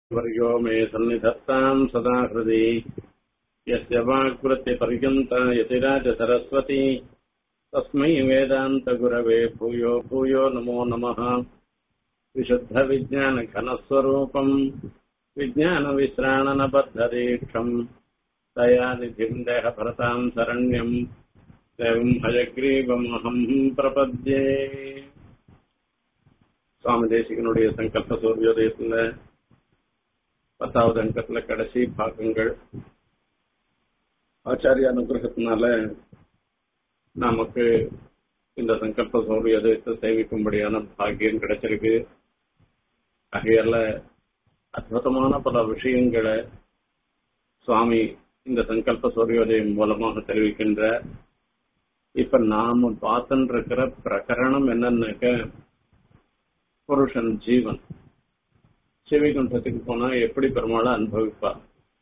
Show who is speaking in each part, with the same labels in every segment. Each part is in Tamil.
Speaker 1: वर्यो मे सन्निधत्ताम् सदा हृदि यस्य वाक्वृत्तिपर्यन्ता यतिराज सरस्वती तस्मै वेदान्तगुरवे भूयो भूयो नमो नमः विशुद्धविज्ञानघनस्वरूपम् विज्ञानविश्राणनबद्धदीक्षम् दयानिधिम् देहभरताम् शरण्यम् देवम् हयग्रीवमहम् प्रपद्ये சுவாமி தேசிகனுடைய சங்கல்ப சூரியோதயத்துல பத்தாவது அங்கத்துல கடைசி பாகங்கள் ஆச்சாரிய அனுகிரகத்தினால நமக்கு இந்த சங்கல்ப சூரியோதயத்தை சேவிக்கும்படியான பாக்கியம் கிடைச்சிருக்கு ஆகையால அற்புதமான பல விஷயங்களை சுவாமி இந்த சங்கல்ப சூரியோதயம் மூலமாக தெரிவிக்கின்ற இப்ப நாம பார்த்துட்டு இருக்கிற பிரகரணம் என்னன்னாக்க புருஷன் ஜீவன் சிவிகுண்டத்துக்கு போனா எப்படி பெருமாளை அனுபவிப்பார்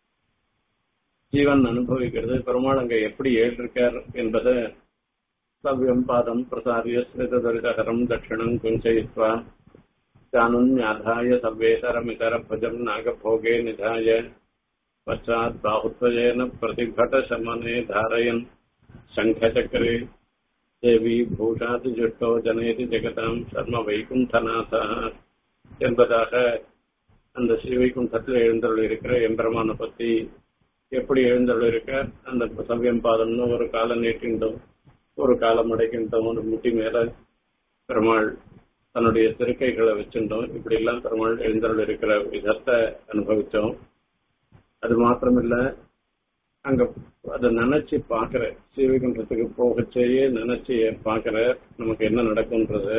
Speaker 1: ஜீவன் அனுபவிக்கிறது பெருமாள் அங்க எப்படி ஏற்றிருக்கார் என்பதை சவ்யம் பாதம் பிரசாரிய ஸ்மிருதரிதகரம் தட்சிணம் குஞ்சயித்வா ஜானுன்யாதாய சவ்வேதரமிதர பஜம் நாகபோகே நிதாய பச்சாத் பாகுத்வஜேன பிரதிபட்டசமனே தாரயன் சங்கச்சக்கரே தேவி பூஷாதி ஜுட்டோ ஜனேதி ஜெகதாம் சர்ம வைகுண்டநாதா என்பதாக அந்த ஸ்ரீவைகுண்டத்தில் எழுந்தருள் இருக்கிற எம்பெருமானை பத்தி எப்படி எழுந்தருள் இருக்க அந்த சவ்யம் பாதம்னு ஒரு காலம் நீட்டின்றோம் ஒரு காலம் அடைக்கின்றோம் ஒரு முட்டி மேல பெருமாள் தன்னுடைய திருக்கைகளை வச்சிருந்தோம் இப்படி எல்லாம் பெருமாள் எழுந்தருள் இருக்கிற விதத்தை அனுபவிச்சோம் அது மாத்திரமில்ல அங்க அதை நினைச்சு பாக்குற சீவைகுண்டத்துக்கு போகச்சேயே நினைச்சு பாக்குற நமக்கு என்ன நடக்கும்ன்றது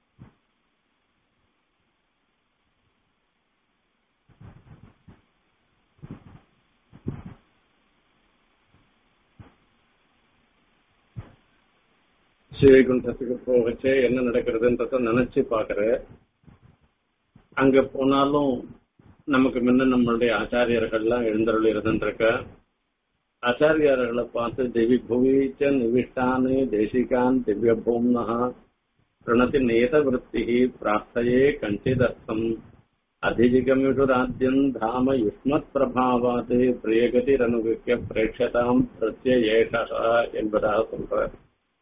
Speaker 1: ஸ்ரீவைகுண்டத்துக்கு போகச்சே என்ன நடக்கிறதுன்றத நினைச்சு பாக்குற அங்க போனாலும் நமக்கு முன்ன நம்மளுடைய ஆச்சாரியர்கள்லாம் எழுந்தருள் இருந்துருக்க ஆச்சாரியார்களை பார்த்து தேவி புவிச்ச நிவிஷ்டானே தேசிகான் திவ்ய பூம்னா பிரணதி நேத விற்பி பிரார்த்தையே கஞ்சிதர்த்தம் அதிஜிகமிடுராஜ்யம் தாம யுஷ்மத் பிரபாவாத் பிரியகதிரனுகிக்க பிரேட்சதாம் பிரத்யேஷா என்பதாக சொல்றார்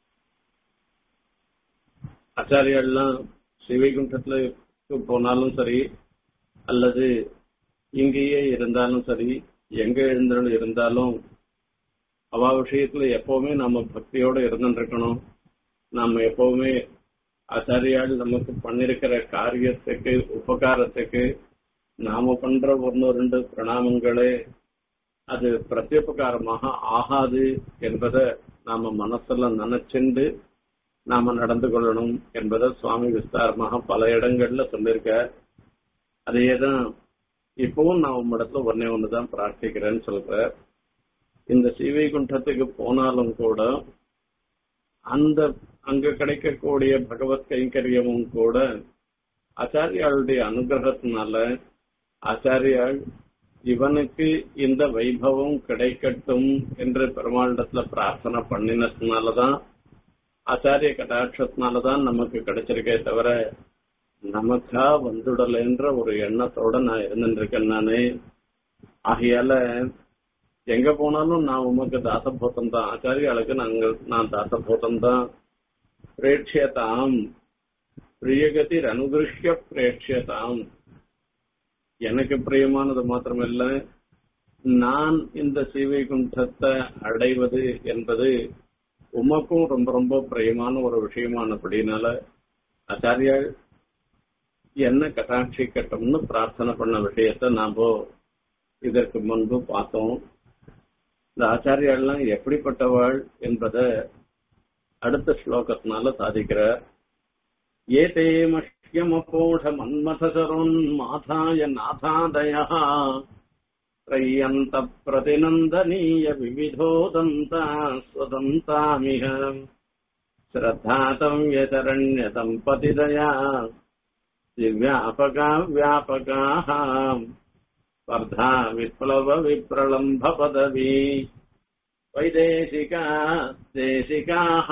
Speaker 1: ஆச்சாரியெல்லாம் ஸ்ரீவைகுண்டத்துல போனாலும் சரி அல்லது இங்கேயே இருந்தாலும் சரி எங்க எழுந்தாலும் இருந்தாலும் அவ விஷயத்துல எப்பவுமே நம்ம பக்தியோட இருந்துருக்கணும் நாம எப்பவுமே ஆச்சாரியால் நமக்கு பண்ணிருக்கிற காரியத்துக்கு உபகாரத்துக்கு நாம பண்ற ஒன்னு ரெண்டு பிரணாமங்களே அது பிரத்யுபகாரமாக ஆகாது என்பதை நாம மனசுல நினைச்சுண்டு நாம நடந்து கொள்ளணும் என்பதை சுவாமி விஸ்தாரமாக பல இடங்கள்ல சொல்லியிருக்க அதையேதான் இப்பவும் நான் உம்மிடத்துல ஒன்னே ஒண்ணுதான் பிரார்த்திக்கிறேன்னு சொல்ற இந்த சீவைகுண்டத்துக்கு போனாலும் கூட அந்த அங்க கிடைக்கக்கூடிய பகவத் கைங்கரியமும் கூட ஆச்சாரியாளுடைய அனுகிரகத்தினால ஆச்சாரியாள் இவனுக்கு இந்த வைபவம் கிடைக்கட்டும் என்று பெருமாளிடத்துல பிரார்த்தனை பண்ணினதுனாலதான் ஆச்சாரிய கடாட்சத்தினாலதான் நமக்கு கிடைச்சிருக்கே தவிர நமக்கா வந்துடலைன்ற ஒரு எண்ணத்தோட நான் இருந்துருக்கேன் நானு ஆகையால எங்க போனாலும் நான் உமக்கு தாசபூதம் தான் ஆச்சாரியாளுக்கு நாங்கள் நான் தாசபூதம் தான் பிரேட்சியதாம் பிரியகதி அனுகிருஷ்ய பிரேட்சியதாம் எனக்கு பிரியமானது மாத்திரமல்ல நான் இந்த சீவைகுண்டத்தை அடைவது என்பது உமக்கும் ரொம்ப ரொம்ப பிரியமான ஒரு விஷயமானபடினால ஆச்சாரியாள் என்ன கட்டாட்சிக்கட்டும்னு பிரார்த்தனை பண்ண விஷயத்த நாம இதற்கு முன்பு பார்த்தோம் இந்த ஆச்சாரியாள்லாம் எப்படிப்பட்டவாள் என்பதை அடுத்த ஸ்லோகத்தினால சாதிக்கிறார் ஏதே மஷ்யமபோஷ மன்மதசரோன் மாதாய நாதாதயா त्रय्यन्त प्रतिनन्दनीय विविधोदन्ता स्वदन्तामिह श्रद्धातम् व्यचरण्यतम् पतिदया दिव्यापका व्यापकाः स्पर्धा विप्लव विप्रलम्भ पदवी வைதேசிகா தேசிகாக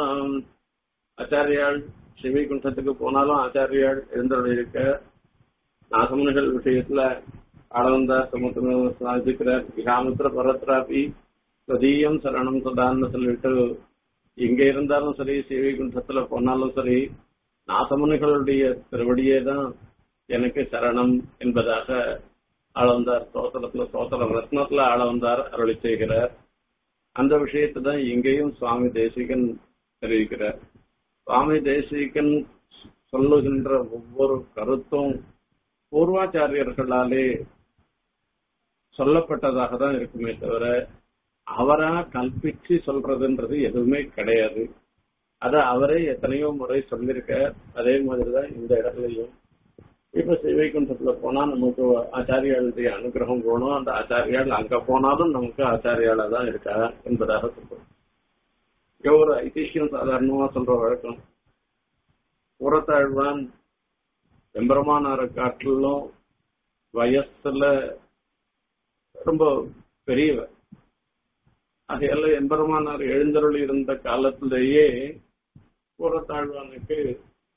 Speaker 1: ஆச்சாரியாள் ஸ்ரீவைகுண்டத்துக்கு போனாலும் ஆச்சாரியாள் எழுந்தருள் இருக்க நாகமுனிகள் விஷயத்துல ஆளவந்தார் சமுத்திரம் சாதிக்கிறார் விகாமுத்திர பரத்ராபி சதீயம் சரணம் சதான்னு சொல்லிட்டு எங்க இருந்தாலும் சரி சேவை குண்டத்துல போனாலும் சரி நாசமுனிகளுடைய திருவடியே தான் எனக்கு சரணம் என்பதாக ஆளவந்தார் சோத்திரத்துல சோத்திரம் ரத்னத்துல ஆளவந்தார் அருளி செய்கிறார் அந்த விஷயத்தை தான் இங்கேயும் சுவாமி தேசிகன் தெரிவிக்கிறார் சுவாமி தேசிகன் சொல்லுகின்ற ஒவ்வொரு கருத்தும் பூர்வாச்சாரியர்களாலே சொல்லப்பட்டதாக தான் இருக்குமே தவிர அவரா கல்பிச்சு சொல்றதுன்றது எதுவுமே கிடையாது அத அவரே எத்தனையோ முறை சொல்லியிருக்க அதே மாதிரிதான் இந்த இடத்துலயும் இப்ப சிவைகுண்டத்துல போனா நமக்கு ஆச்சாரியாளுடைய அனுகிரகம் போகணும் அந்த ஆச்சாரியால் அங்க போனாலும் நமக்கு ஆச்சாரியால தான் இருக்கா என்பதாக சொல்றோம் இங்க ஒரு ஐதிஹ்யம் சாதாரணமா சொல்ற வழக்கம் புறத்தாழ்வான் எம்பெருமானார காட்டிலும் வயசுல ரொம்ப பெரியவர் அதையெல்லாம் எம்பெருமானார் எழுந்தருள் இருந்த காலத்திலேயே புறத்தாழ்வானுக்கு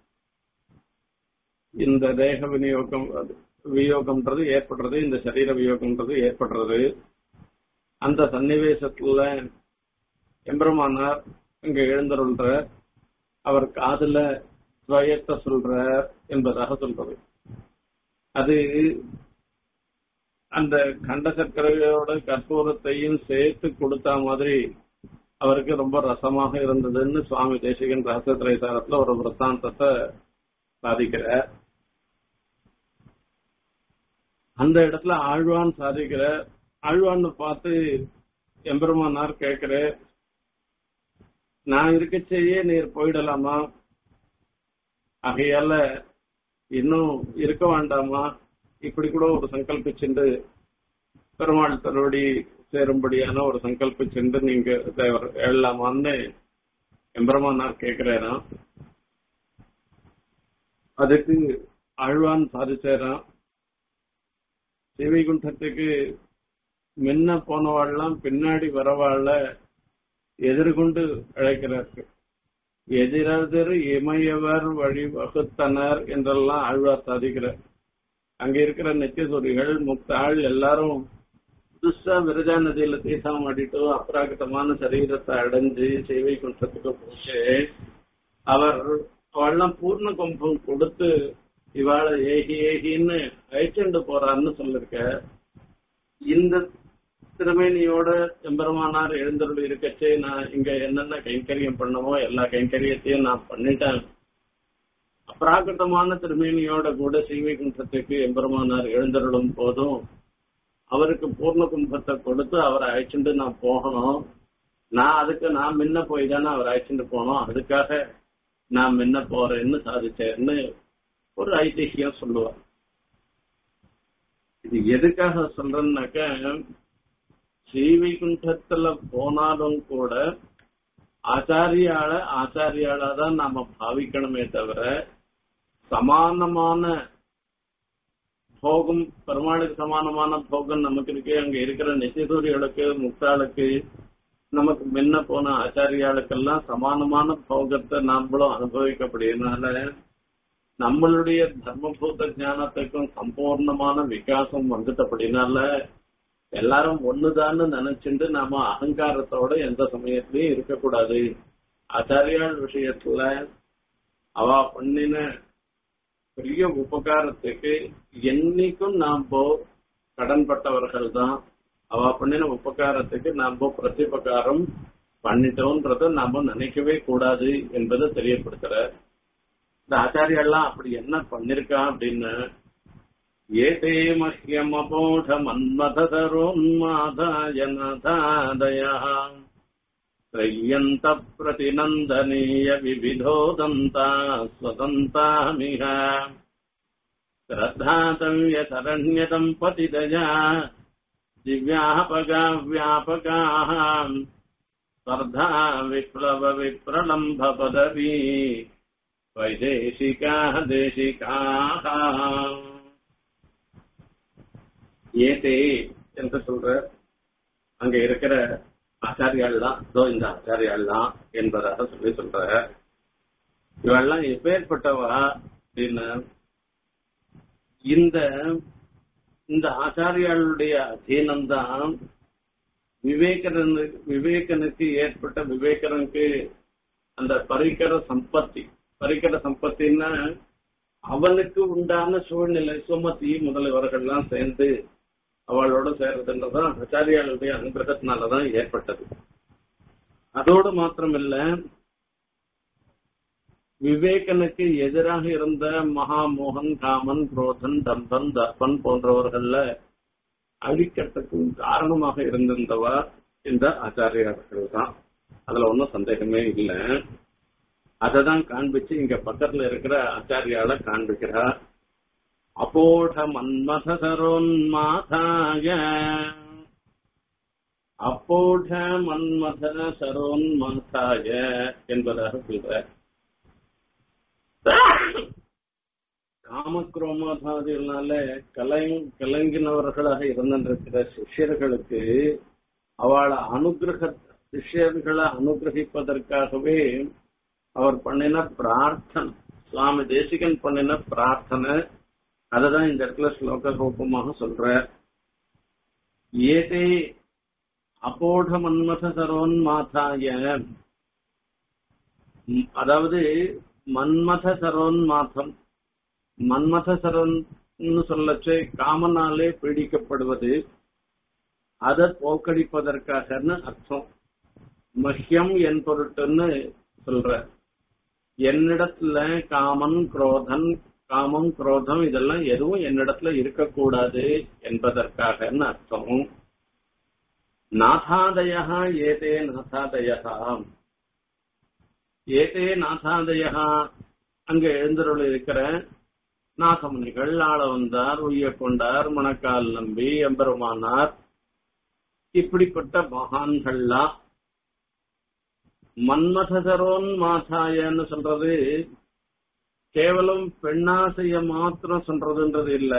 Speaker 1: இந்த தேக விநியோகம் வியோகம்ன்றது ஏற்படுறது இந்த சரீர வியோகம்ன்றது ஏற்படுறது அந்த சன்னிவேசத்துல எம்பெருமானார் இங்க எழுந்தருள்ற அவர் காதுல துவயத்தை சொல்ற என்பதாக சொல்றது அது அந்த கண்ட சர்க்கரையோட கற்பூரத்தையும் சேர்த்து கொடுத்த மாதிரி அவருக்கு ரொம்ப ரசமாக இருந்ததுன்னு சுவாமி தேசிகன் ரகசிய திரைசாரத்துல ஒரு விற்த்தாந்தத்தை சாதிக்கிறார் அந்த இடத்துல ஆழ்வான் சாதிக்கிற ஆழ்வான்னு பார்த்து எம்பெருமானார் கேட்கிற நான் இருக்கச்சேயே நீர் போயிடலாமா ஆகையால இன்னும் இருக்க வேண்டாமா இப்படி கூட ஒரு சங்கல்பிச்சுண்டு பெருமாள் தருவடி சேரும்படியான ஒரு சங்கல்பிச்சுண்டு நீங்க தேவர் எழலாமான்னு எம்பெருமானார் கேட்கிறாராம் அதுக்கு ஆழ்வான் சாதிச்சாராம் சிவைகுண்டத்துக்கு முன்ன போனவாள்லாம் பின்னாடி வரவாள்ல எதிர்கொண்டு அழைக்கிறார்கள் எதிரெதிர் இமையவர் வழிவகுத்தனர் என்றெல்லாம் ஆழ்வார் சாதிக்கிறார் அங்க இருக்கிற நெத்தியசூரிகள் முக்தாள் எல்லாரும் புதுசா விரஜா நதியில தீசம் ஆடிட்டு அப்ராகிதமான சரீரத்தை அடைஞ்சு சேவை குன்றத்துக்கு போச்சு அவர் அவள்லாம் பூர்ண கும்பம் கொடுத்து இவாள ஏகி ஏகின்னு அழைச்சுண்டு போறான்னு சொல்லிருக்க இந்த திருமேனியோட எம்பெருமானார் எழுந்தருள் இருக்கச்சே நான் இங்க என்னென்ன கைங்கரியம் பண்ணமோ எல்லா கைங்கரியத்தையும் நான் பண்ணிட்டேன் அப்ராகிருத்தமான திருமேனியோட கூட சீவை குன்றத்துக்கு எம்பெருமானார் எழுந்தருளும் போதும் அவருக்கு பூர்ண கும்பத்தை கொடுத்து அவரை அழைச்சிட்டு நான் போகணும் நான் அதுக்கு நான் முன்ன போய் தானே அவர் அழைச்சிட்டு போனோம் அதுக்காக நான் முன்ன போறேன்னு சாதிச்சேன்னு ஒரு ஐதிஹியம் சொல்லுவார் இது எதுக்காக சொல்றேன்னாக்க ஸ்ரீவைகுண்டத்துல போனாலும் கூட ஆச்சாரியால ஆச்சாரியால தான் நாம பாவிக்கணுமே தவிர சமானமான போகம் பெருமாளுக்கு சமானமான போகம் நமக்கு இருக்கு அங்க இருக்கிற நிச்சயசூரிகளுக்கு முக்தாளுக்கு நமக்கு முன்ன போன ஆச்சாரியாளுக்கெல்லாம் சமானமான போகத்தை நாமளும் அனுபவிக்கப்படுறதுனால நம்மளுடைய தர்மபூத ஞானத்துக்கும் சம்பூர்ணமான விகாசம் வந்துட்டபடினால எல்லாரும் ஒண்ணுதான்னு நினைச்சுட்டு நாம அகங்காரத்தோட எந்த சமயத்திலயும் இருக்கக்கூடாது ஆச்சாரியால் விஷயத்துல அவ பண்ணின பெரிய உபகாரத்துக்கு என்னைக்கும் நாம கடன்பட்டவர்கள் தான் அவ பண்ணின உபகாரத்துக்கு நாம பிரதிபகாரம் பண்ணிட்டோன்றத நாம நினைக்கவே கூடாது என்பதை தெரியப்படுத்துற இந்த ஆச்சாரியெல்லாம் அப்படி என்ன பண்ணிருக்கா அப்படின்னு ஏதே மஹ்யமபோஷ மன்மதரோன்மாதாய நாதாதயா त्रय्यन्त प्रतिनन्दनीय विविधोदन्ता स्वदन्तामिह श्रद्धातव्यशरण्यदम्पतिदया दिव्यापगाव्यापकाः स्पर्धा विप्लव विप्रलम्भ पदवी वैदेशिकाः देशिकाः ஏதே என்று சொல்ற அங்க இருக்கிற ஆச்சாரியால் தான் இதோ இந்த ஆச்சாரியால் தான் என்பதாக சொல்லி சொல்ற இவெல்லாம் எப்பேற்பட்டவா அப்படின்னு இந்த இந்த ஆச்சாரியாளுடைய அதீனம்தான் விவேகனு விவேகனுக்கு ஏற்பட்ட விவேகனுக்கு அந்த பரிகர சம்பத்தி பரிகர சம்பத்தின்னா அவனுக்கு உண்டான சூழ்நிலை சுமதி முதலியவர்கள்லாம் சேர்ந்து அவளோட சேர்றதுன்றதான் ஆச்சாரியாளுடைய அனுகிரகத்தினாலதான் ஏற்பட்டது அதோடு மாத்திரமில்ல விவேகனுக்கு எதிராக இருந்த மகாமோகன் காமன் குரோதன் தம்பன் தர்பன் போன்றவர்கள்ல அழிக்கட்டுக்கும் காரணமாக இருந்திருந்தவா இந்த ஆச்சாரியர்கள் தான் அதுல ஒன்றும் சந்தேகமே இல்லை அததான் காண்பிச்சு இங்க பக்கத்துல இருக்கிற ஆச்சாரியால காண்பிக்கிறார் அபோட மன்மதரோன்மாதாய அப்போட மன்மத சரோன்மாதாய என்பதாக சொல்ற காமக்ரோமோதாதிகளால கலை கலங்கினவர்களாக இருந்திருக்கிற சிஷ்யர்களுக்கு அவளை அனுகிரக சிஷ்யர்களை அனுகிரகிப்பதற்காகவே அவர் பண்ணின பிரார்த்தனை சுவாமி தேசிகன் பண்ணின பிரார்த்தனை அததான் இந்த இடத்துல ஸ்லோக ரூபமாக சொல்ற ஏதே அப்போட மன்மத சரோன்மாதாய அதாவது மன்மத சரோன்மாதம் மன்மத சரோன் சொல்லச்சு காமனாலே பீடிக்கப்படுவது அதை போக்கடிப்பதற்காகன்னு அர்த்தம் மஹ்யம் என் பொருட்டுன்னு சொல்ற என்னிடத்துல காமன் குரோதன் காமம் குரோதம் இதெல்லாம் எதுவும் என்னிடத்துல இருக்கக்கூடாது என்பதற்காகன்னு அர்த்தம் நாதாதயா ஏதே நாதாதயா ஏதே நாதாதயா அங்க எழுந்தருள் இருக்கிற நாகமுனிகள் ஆள வந்தார் உய்ய கொண்டார் மணக்கால் நம்பி எம்பெருமானார் இப்படிப்பட்ட மகான்கள்லாம் மன்மதரோன் மாசாயன்னு சொல்றது கேவலம் பெண்ணாசைய மாத்திரம் சொல்றதுன்றது இல்ல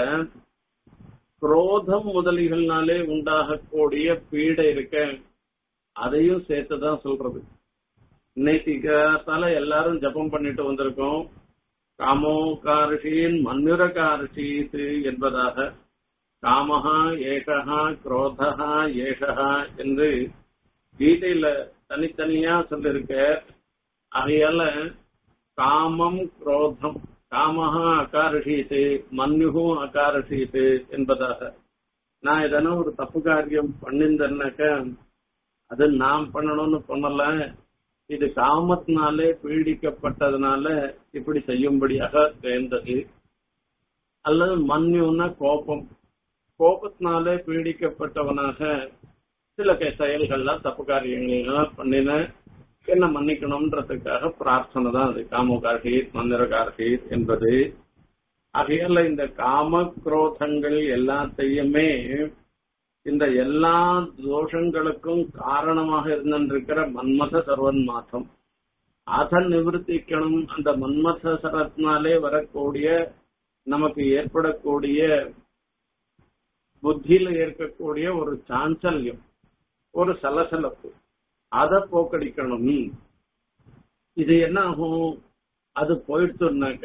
Speaker 1: குரோதம் முதலிகள்னாலே உண்டாகக்கூடிய பீடை இருக்க அதையும் சேர்த்துதான் சொல்றது இன்னைக்கு தல எல்லாரும் ஜபம் பண்ணிட்டு வந்திருக்கோம் காமோ காரிஷீன் மன்னுர காரிஷீத் என்பதாக காமஹா ஏகஹா குரோதஹா ஏகஹா என்று கீதையில தனித்தனியா சொல்லிருக்க ஆகையால காமம் குரோதம் காமஹா அகாரிஷீத்து மன்யுகும் அகாரிஷீத்து என்பதாக நான் எதனா ஒரு தப்பு காரியம் பண்ணிருந்தேன்னாக்க அது நான் பண்ணணும்னு பண்ணல இது காமத்தினாலே பீடிக்கப்பட்டதுனால இப்படி செய்யும்படியாக சேர்ந்தது அல்லது மன்யுன்னா கோபம் கோபத்தினாலே பீடிக்கப்பட்டவனாக சில செயல்கள்லாம் தப்பு காரியங்கள்லாம் பண்ணின என்ன மன்னிக்கணும்ன்றதுக்காக பிரார்த்தனை தான் அது காமகார்கீர் மந்திரகார்கீர் என்பது ஆகையால இந்த காம குரோதங்கள் எல்லாத்தையுமே இந்த எல்லா தோஷங்களுக்கும் காரணமாக இருந்திருக்கிற மன்மத சர்வன் மாதம் அதை நிவர்த்திக்கணும் அந்த மன்மத சரத்தினாலே வரக்கூடிய நமக்கு ஏற்படக்கூடிய புத்தியில இருக்கக்கூடிய ஒரு சாஞ்சல்யம் ஒரு சலசலப்பு அதை போக்கடிக்கணும் இது என்ன ஆகும் அது போயிடுச்சுனாக்க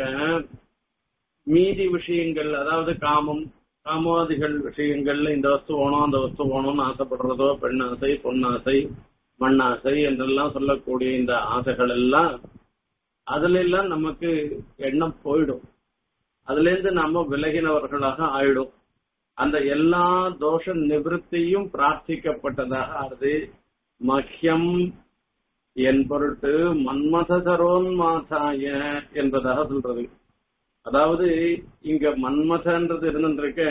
Speaker 1: மீதி விஷயங்கள் அதாவது காமம் காமாதிகள் விஷயங்கள்ல இந்த வஸ்து வேணும் அந்த வஸ்து வேணும்னு ஆசைப்படுறதோ பெண் ஆசை பொன்னாசை மண்ணாசை என்றெல்லாம் சொல்லக்கூடிய இந்த ஆசைகள் எல்லாம் அதுல எல்லாம் நமக்கு எண்ணம் போயிடும் அதுல இருந்து நாம விலகினவர்களாக ஆயிடும் அந்த எல்லா தோஷ நிவர்த்தியும் பிரார்த்திக்கப்பட்டதாக ஆறுது மஹ்யம் என் பொருட்டு மன்மதரோன்மாசாய என்பதாக சொல்றது அதாவது இங்க மன்மதன்றது இருந்துருக்க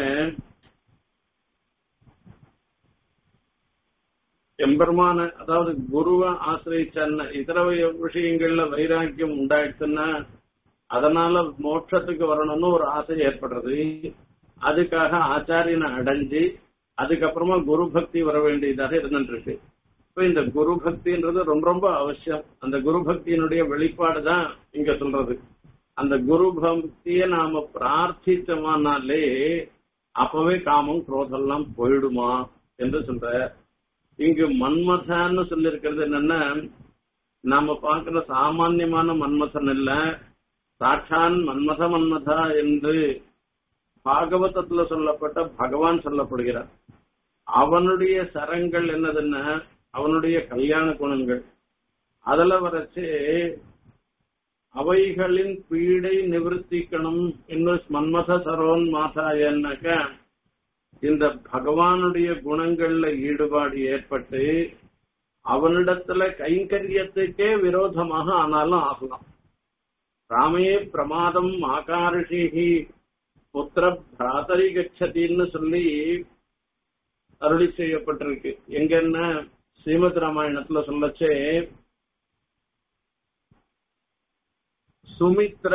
Speaker 1: எம்பெருமான அதாவது குருவை ஆசிரியிச்ச இதர விஷயங்கள்ல வைராக்கியம் உண்டாயிடுச்சுன்னா அதனால மோட்சத்துக்கு வரணும்னு ஒரு ஆசை ஏற்படுறது அதுக்காக ஆச்சாரியனை அடைஞ்சு அதுக்கப்புறமா குரு பக்தி வர வேண்டியதாக இருந்துருக்கு இப்ப இந்த குரு பக்தின்றது ரொம்ப ரொம்ப அவசியம் அந்த குரு பக்தியினுடைய வெளிப்பாடு தான் இங்க சொல்றது அந்த குரு பக்தியை நாம பிரார்த்திச்சோமானாலே அப்பவே காமம் குரோதெல்லாம் போயிடுமா என்று சொல்ற இங்கு மன்மதன்னு சொல்லி இருக்கிறது என்னன்னா நாம பார்க்கிற சாமான்யமான மன்மதன் இல்ல சாட்சான் மன்மத மன்மதா என்று பாகவதத்துல சொல்லப்பட்ட பகவான் சொல்லப்படுகிறார் அவனுடைய சரங்கள் என்னதுன்னா அவனுடைய கல்யாண குணங்கள் அதுல வரைச்சு அவைகளின் பீடை நிவர்த்திக்கணும் இன்னும் மன்மத சரோன் மாதாயன்னாக்க இந்த பகவானுடைய குணங்கள்ல ஈடுபாடு ஏற்பட்டு அவனிடத்துல கைங்கரியத்துக்கே விரோதமாக ஆனாலும் ஆகலாம் ராமே பிரமாதம் ஆகாரிஷி புத்திர பிராதரி கச்சதின்னு சொல்லி அருளி செய்யப்பட்டிருக்கு எங்கன்னா ஸ்ரீமத் ராமாயணத்துல சொல்லச்சே சுமித்ர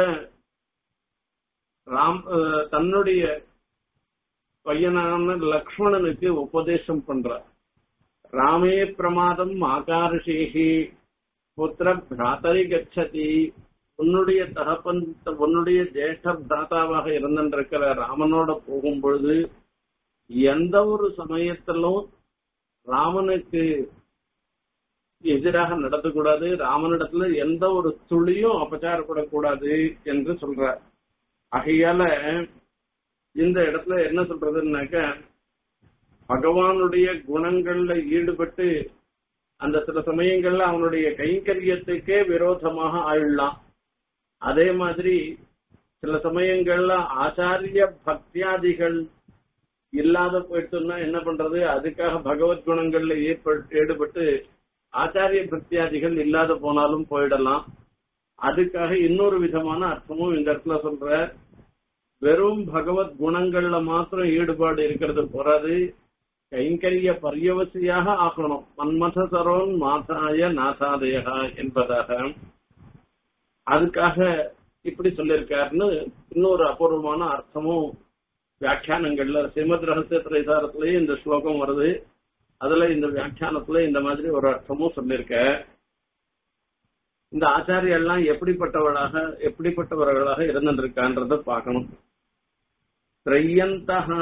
Speaker 1: ராம் அஹ், தன்னுடைய பையனான லக்ஷ்மணனுக்கு உபதேசம் பண்றார் ராமே பிரமாதம் ஆகாரிஷேகி புத்திர பிராத்தரி கச்சதி உன்னுடைய தகப்பன் உன்னுடைய ஜேஷ்ட பிராத்தாவாக இருந்திருக்கிற ராமனோட போகும் பொழுது எந்த ஒரு சமயத்திலும் ராமனுக்கு எதிராக நடத்தக்கூடாது ராமனிடத்துல எந்த ஒரு துளியும் அபச்சாரப்படக்கூடாது என்று சொல்றார் ஆகையால இந்த இடத்துல என்ன சொல்றதுன்னாக்க பகவானுடைய குணங்கள்ல ஈடுபட்டு அந்த சில சமயங்கள்ல அவனுடைய கைங்கரியத்துக்கே விரோதமாக ஆயிடலாம் அதே மாதிரி சில சமயங்கள்ல ஆச்சாரிய பக்தியாதிகள் இல்லாத போயிடுச்சுன்னா என்ன பண்றது அதுக்காக பகவத் குணங்கள்ல ஏற்பட்டு ஈடுபட்டு ஆச்சாரிய பக்தியாதிகள் இல்லாத போனாலும் போயிடலாம் அதுக்காக இன்னொரு விதமான அர்த்தமும் இந்த இடத்துல சொல்ற வெறும் பகவத் குணங்கள்ல மாத்திரம் ஈடுபாடு இருக்கிறது போறாது கைங்கரிய பரியவசியாக ஆக்கணும் மன்மத சரோன் மாதாய நாசாதயா என்பதாக அதுக்காக இப்படி சொல்லியிருக்காருன்னு இன்னொரு அபூர்வமான அர்த்தமும் வியாக்கியானங்கள்ல ஸ்ரீமத் ரகசிய திரைசாரத்திலேயே இந்த ஸ்லோகம் வருது அதுல இந்த வியாக்கியானத்துல இந்த மாதிரி ஒரு அர்த்தமும் சொல்லியிருக்க இந்த ஆச்சாரியெல்லாம் எப்படிப்பட்டவர்களாக எப்படிப்பட்டவர்களாக இருந்திருக்கான்றத பார்க்கணும் திரையந்தகா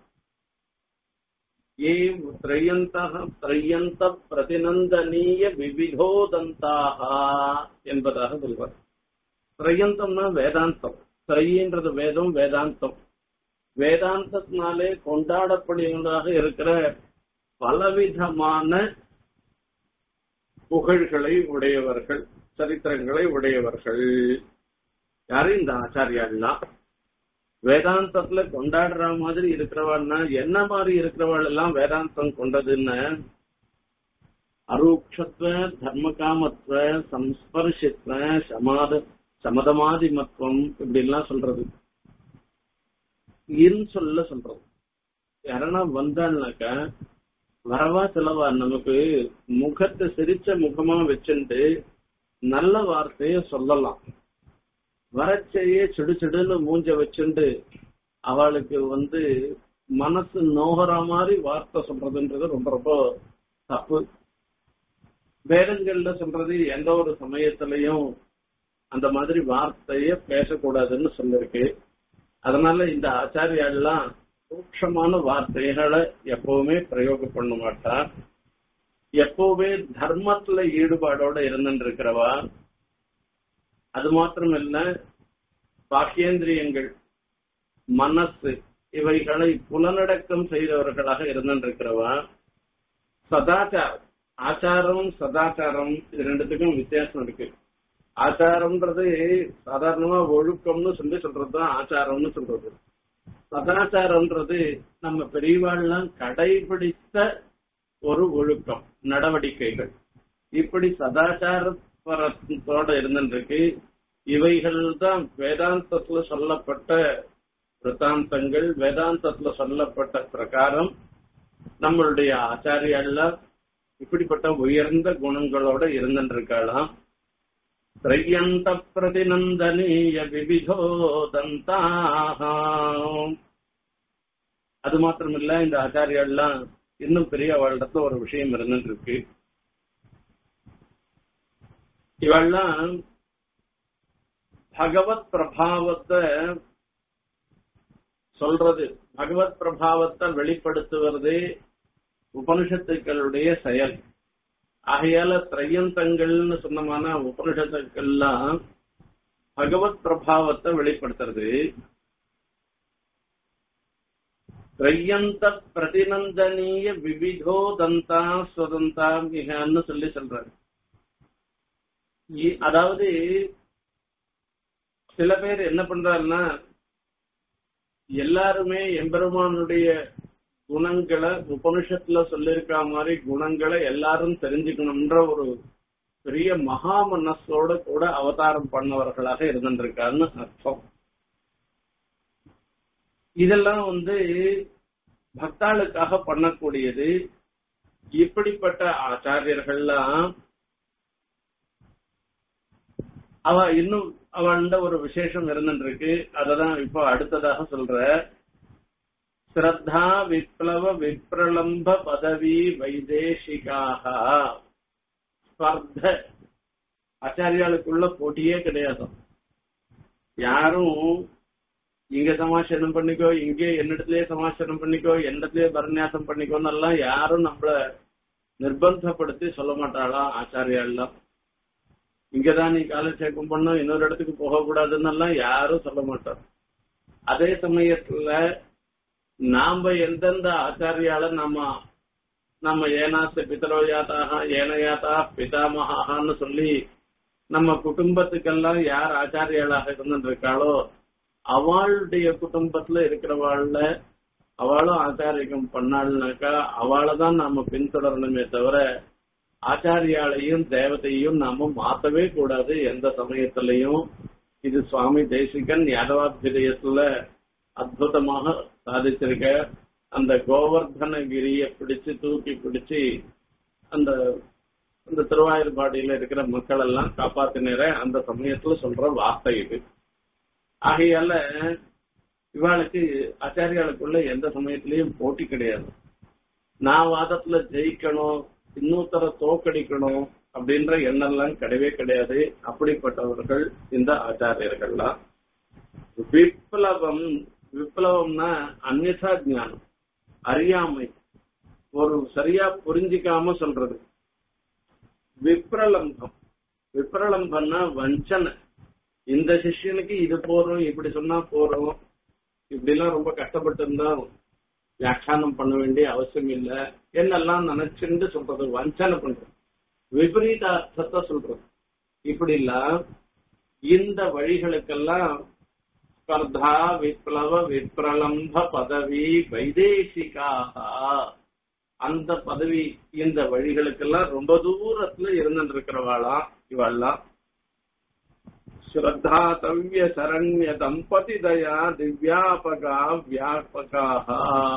Speaker 1: ஏ திரையந்தக திரையந்த பிரதிநந்தனீய விவிதோதந்தாக என்பதாக சொல்வார் திரையந்தம்னா வேதாந்தம் திரையன்றது வேதம் வேதாந்தம் வேதாந்தத்தினாலே கொண்டாடப்படுவதாக இருக்கிற பலவிதமான புகழ்களை உடையவர்கள் சரித்திரங்களை உடையவர்கள் யாரு இந்த ஆச்சாரியாள்லாம் வேதாந்தத்துல கொண்டாடுற மாதிரி இருக்கிறவாள்னா என்ன மாதிரி இருக்கிறவாள் எல்லாம் வேதாந்தம் கொண்டதுன்னு அரூக்ஷத்துவ தர்மகாமத்துவ சம்ஸ்பர்ஷித்வ சமாத சமதமாதிமத்துவம் இப்படி எல்லாம் சொல்றது இன் சொல்ல சொல்றது யாரனா வந்தாள்னாக்கா வரவா செலவா நமக்கு முகத்தை சிரிச்ச முகமா வச்சுட்டு நல்ல வார்த்தைய சொல்லலாம் வரச்சையே சிடு சிடுன்னு மூஞ்ச வச்சுண்டு அவளுக்கு வந்து மனசு நோகிற மாதிரி வார்த்தை சொல்றதுன்றது ரொம்ப ரொம்ப தப்பு வேதங்கள்ல சொல்றது எந்த ஒரு சமயத்திலையும் அந்த மாதிரி வார்த்தைய பேசக்கூடாதுன்னு சொல்லிருக்கு அதனால இந்த ஆச்சாரியாலாம் சூக்ஷமான வார்த்தைகளை எப்பவுமே பிரயோகம் பண்ண மாட்டா எப்பவுமே தர்மத்துல ஈடுபாடோட இருந்துட்டு இருக்கிறவா அது மாத்திரம் இல்ல பாக்கியேந்திரியங்கள் மனசு இவைகளை புலனடக்கம் செய்தவர்களாக இருந்திருக்கிறவா சதாச்சாரம் ஆச்சாரம் சதாச்சாரம் இது ரெண்டுத்துக்கும் வித்தியாசம் இருக்கு ஆச்சாரம்ன்றது சாதாரணமா ஒழுக்கம்னு சொல்லி சொல்றதுதான் ஆச்சாரம்னு சொல்றது சதாச்சாரம்ன்றது நம்ம பெரியவாள்லாம் கடைபிடித்த ஒரு ஒழுக்கம் நடவடிக்கைகள் இப்படி சதாச்சாரத்தோட இருந்துருக்கு இவைகள் தான் வேதாந்தத்துல சொல்லப்பட்ட விருத்தாந்தங்கள் வேதாந்தத்துல சொல்லப்பட்ட பிரகாரம் நம்மளுடைய ஆச்சாரியெல்லாம் இப்படிப்பட்ட உயர்ந்த குணங்களோட இருந்துருக்கலாம் திரையந்த பிரதிநந்தனீய விவிதோதந்தாக அது மாத்திரமில்ல இந்த ஆச்சாரியெல்லாம் இன்னும் பெரிய அவளிடத்துல ஒரு விஷயம் இருந்துட்டு இருக்கு இவெல்லாம் பகவத் பிரபாவத்தை சொல்றது பகவத் பிரபாவத்தை வெளிப்படுத்துவது உபனிஷத்துக்களுடைய செயல் ஆகையால திரையந்தங்கள்னு சொன்னமான உபனிஷத்துக்கள்லாம் பகவத் பிரபாவத்தை வெளிப்படுத்துறது திரையந்த பிரதிநந்தனீய விவிதோ தந்தா ஸ்வதந்தா மிகன்னு சொல்லி சொல்றாரு இ- அதாவது சில பேர் என்ன பண்றாருன்னா எல்லாருமே எம்பெருமானுடைய குணங்களை உபனிஷத்துல சொல்லியிருக்க மாதிரி குணங்களை எல்லாரும் தெரிஞ்சுக்கணும்ன்ற ஒரு பெரிய மகா மனசோட கூட அவதாரம் பண்ணவர்களாக இருந்திருக்காருன்னு அர்த்தம் இதெல்லாம் வந்து பக்தாளுக்காக பண்ணக்கூடியது இப்படிப்பட்ட ஆச்சாரியர்கள்லாம் அவ இன்னும் அவள்ட ஒரு விசேஷம் இருந்துருக்கு அததான் இப்போ அடுத்ததாக சொல்ற ஸ்ரத்தா விப்ளவ விப்ரலம்ப பதவி வைதேசிகாக ஸ்பர்த ஆச்சாரியாளுக்குள்ள போட்டியே கிடையாது யாரும் இங்க சமாசனம் பண்ணிக்கோ இங்க என்னிடத்திலேயே சமாசனம் பண்ணிக்கோ என்னிடத்திலேயே பரநியாசம் பண்ணிக்கோன்னு எல்லாம் யாரும் நம்மள நிர்பந்தப்படுத்தி சொல்ல மாட்டாளாம் ஆச்சாரியாலாம் இங்கதான் நீ காலட்சேபம் பண்ணும் இன்னொரு இடத்துக்கு போக கூடாதுன்னு எல்லாம் யாரும் சொல்ல மாட்டார் அதே சமயத்துல நாம எந்தெந்த ஆச்சாரியால நம்ம நம்ம ஏனாச பிதரோயாத்தாக ஏனயாத்தா பிதாமகான்னு சொல்லி நம்ம குடும்பத்துக்கெல்லாம் யார் ஆச்சாரியாளாக இருந்துட்டு இருக்காளோ அவளுடைய குடும்பத்துல இருக்கிறவாள்ல அவளும் ஆச்சாரியம் பண்ணாள்னாக்கா அவளை தான் நாம பின்தொடரணுமே தவிர ஆச்சாரியாலையும் தேவதையும் நாம மாத்தவே கூடாது எந்த சமயத்திலையும் இது சுவாமி தேசிகன் யாதவாபிதயத்துல அற்புதமாக சாதிச்சிருக்க அந்த கோவர்தனகிரிய பிடிச்சு தூக்கி பிடிச்சு அந்த அந்த திருவாயூர்பாடியில இருக்கிற மக்கள் எல்லாம் காப்பாத்தினர அந்த சமயத்துல சொல்ற வார்த்தை இது ஆகையால இவாளுக்கு ஆச்சாரியாளுக்குள்ள எந்த சமயத்திலயும் போட்டி கிடையாது நான் வாதத்துல ஜெயிக்கணும் இன்னொருத்தர தோக்கடிக்கணும் அப்படின்ற எண்ணம்லாம் கிடையவே கிடையாது அப்படிப்பட்டவர்கள் இந்த ஆச்சாரியர்கள்லாம் விப்ளவம் விப்ளவம்னா அந்நியதா ஞானம் அறியாமை ஒரு சரியா புரிஞ்சிக்காம சொல்றது விப்ரலம்பம் விப்ரலம்பம்னா வஞ்சனை இந்த சிஷ்யனுக்கு இது போறோம் இப்படி சொன்னா போறோம் இப்படி எல்லாம் ரொம்ப கஷ்டப்பட்டு இருந்தா வியாக்கியானம் பண்ண வேண்டிய அவசியம் இல்ல என்னெல்லாம் நினைச்சுட்டு சொல்றது வஞ்சனை பண்றது விபரீத அர்த்தத்தை சொல்றது இப்படி இல்ல இந்த வழிகளுக்கெல்லாம் ஸ்பர்தா விப்ளவ விப்ரலம்ப பதவி வைதேசிகாக அந்த பதவி இந்த வழிகளுக்கெல்லாம் ரொம்ப தூரத்துல இருந்துட்டு இருக்கிறவாளாம் இவெல்லாம் ஸ்ரத்தாத்தவ்ய சரண்ய தம்பதி தயா திவ்யாபகா வியாபகாக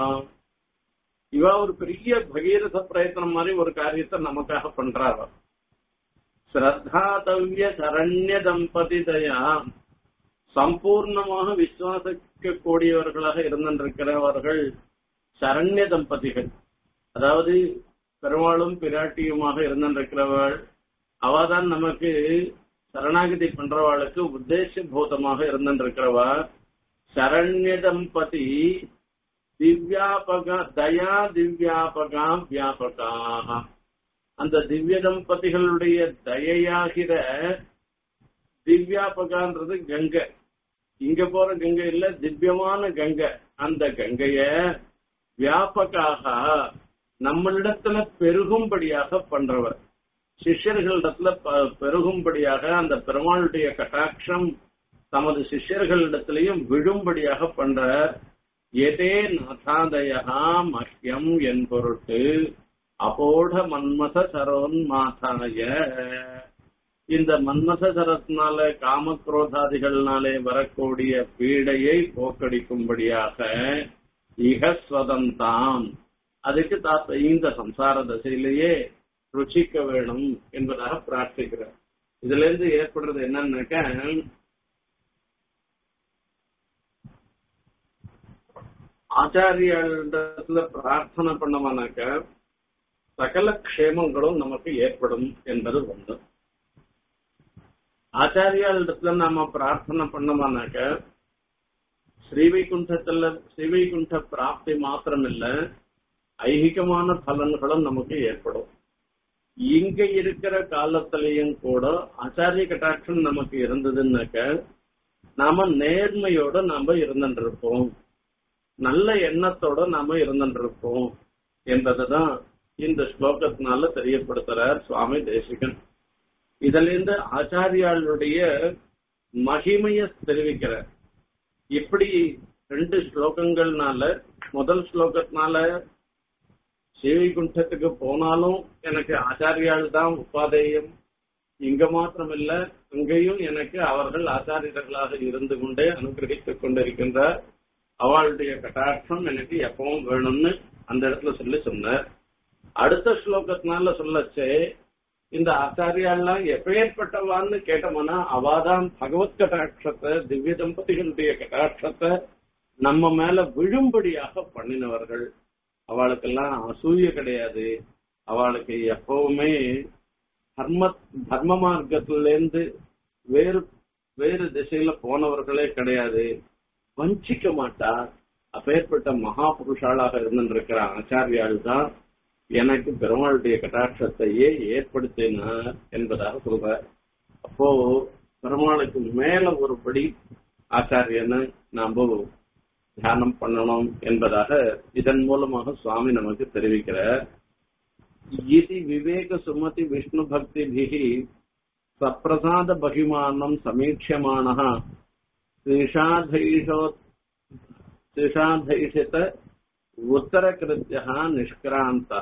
Speaker 1: இவ ஒரு பெரிய பகீரத பிரயத்தனம் மாதிரி ஒரு காரியத்தை நமக்காக பண்றாவ ஸ்ரத்தாத்தவ்ய சரண்ய தம்பதி தயா சம்பூர்ணமாக விசுவாசிக்க கூடியவர்களாக இருந்திருக்கிறவர்கள் சரண்ய தம்பதிகள் அதாவது பெருமாளும் பிராட்டியுமாக இருந்திருக்கிறவள் அவதான் நமக்கு சரணாகதி பண்றவாளுக்கு உத்தேச பூதமாக இருந்திருக்கிறவா சரண்ய தம்பதி திவ்யாபக தயா திவ்யாபகா வியாபகாக அந்த திவ்ய தம்பதிகளுடைய தயையாகிற திவ்யாபகான்றது கங்கை இங்க போற கங்கை இல்ல திவ்யமான கங்கை அந்த கங்கைய வியாபகாக நம்மளிடத்துல பெருகும்படியாக பண்றவர் சிஷ்யர்களிடத்துல ப- பெருகும்படியாக அந்த பெருமாளுடைய கட்டாட்சம் தமது சிஷ்யர்களிடத்திலையும் விழும்படியாக பண்ற எதே நாதாதயா மஹ்யம் என் பொருட்டு அபோட மன்மத சரோன்மாதாய இந்த மன்மத சரத்தினால காமக்ரோதாதிகள்னாலே வரக்கூடிய பீடையை போக்கடிக்கும்படியாக இகஸ்வதந்தாம் அதுக்கு தாத்த இந்த சம்சார தசையிலேயே ருச்சிக்க வேணும் என்பதாக பிரார்த்திக்கிறார் இதுல இருந்து ஏற்படுறது என்னன்னாக்க ஆச்சாரியத்துல பிரார்த்தனை பண்ணமானாக்க சகல க்ஷேமங்களும் நமக்கு ஏற்படும் என்பது ஒன்று ஆச்சாரியாளிடத்துல நாம பிரார்த்தனை பண்ணோமானாக்க ஸ்ரீவைகுண்டத்துல ஸ்ரீவைகுண்ட பிராப்தி மாத்திரம் இல்ல ஐகிகமான பலன்களும் நமக்கு ஏற்படும் இங்க இருக்கிற காலத்திலையும் கூட ஆச்சாரிய கட்டாட்சம் நமக்கு இருந்ததுன்னாக்க நாம நேர்மையோட நாம இருந்துட்டு இருப்போம் நல்ல எண்ணத்தோட நாம இருந்துருப்போம் என்பதுதான் இந்த ஸ்லோகத்தினால தெரியப்படுத்துறார் சுவாமி தேசிகன் இதுல இருந்து ஆச்சாரியாளுடைய மகிமைய தெரிவிக்கிறார் இப்படி ரெண்டு ஸ்லோகங்கள்னால முதல் ஸ்லோகத்தினால ஸ்ரீவைகுண்டத்துக்கு போனாலும் எனக்கு ஆச்சாரியால் தான் உபாதேயம் இங்க மாத்திரம் இல்ல அங்கேயும் எனக்கு அவர்கள் ஆச்சாரியர்களாக இருந்து கொண்டே அனுகிரகித்துக் கொண்டிருக்கின்றார் அவளுடைய கட்டாட்சம் எனக்கு எப்பவும் வேணும்னு அந்த இடத்துல சொல்லி சொன்னார் அடுத்த ஸ்லோகத்தினால சொல்லச்சே இந்த ஆச்சாரியாலாம் எப்பேற்பட்டவான்னு கேட்டோம்னா அவாதான் பகவத் கட்டாட்சத்தை திவ்ய தம்பதிகளுடைய கட்டாட்சத்தை நம்ம மேல விழும்படியாக பண்ணினவர்கள் அவளுக்கெல்லாம் அசூய கிடையாது அவளுக்கு எப்பவுமே தர்ம தர்ம மார்க்கத்திலேருந்து வேறு வேறு திசையில போனவர்களே கிடையாது வஞ்சிக்க மாட்டா அப்பேற்பட்ட மகா புருஷாளாக இருந்திருக்கிற ஆச்சாரியால் தான் எனக்கு பெருமாளுடைய கட்டாட்சத்தையே ஏற்படுத்தினார் என்பதாக சொல்ற அப்போ பெருமாளுக்கு மேல ஒருபடி ஆச்சாரியனை நாம தியானம் பண்ணணும் என்பதாக இதன் மூலமாக சுவாமி நமக்கு தெரிவிக்கிறார் இது விவேக சுமதி விஷ்ணு பக்தி சப்பிரசாத பகிமானம் சமீட்சமான திஷாதைஷோ திஷாதைஷித उत्तरकृत्यः निष्क्रान्तः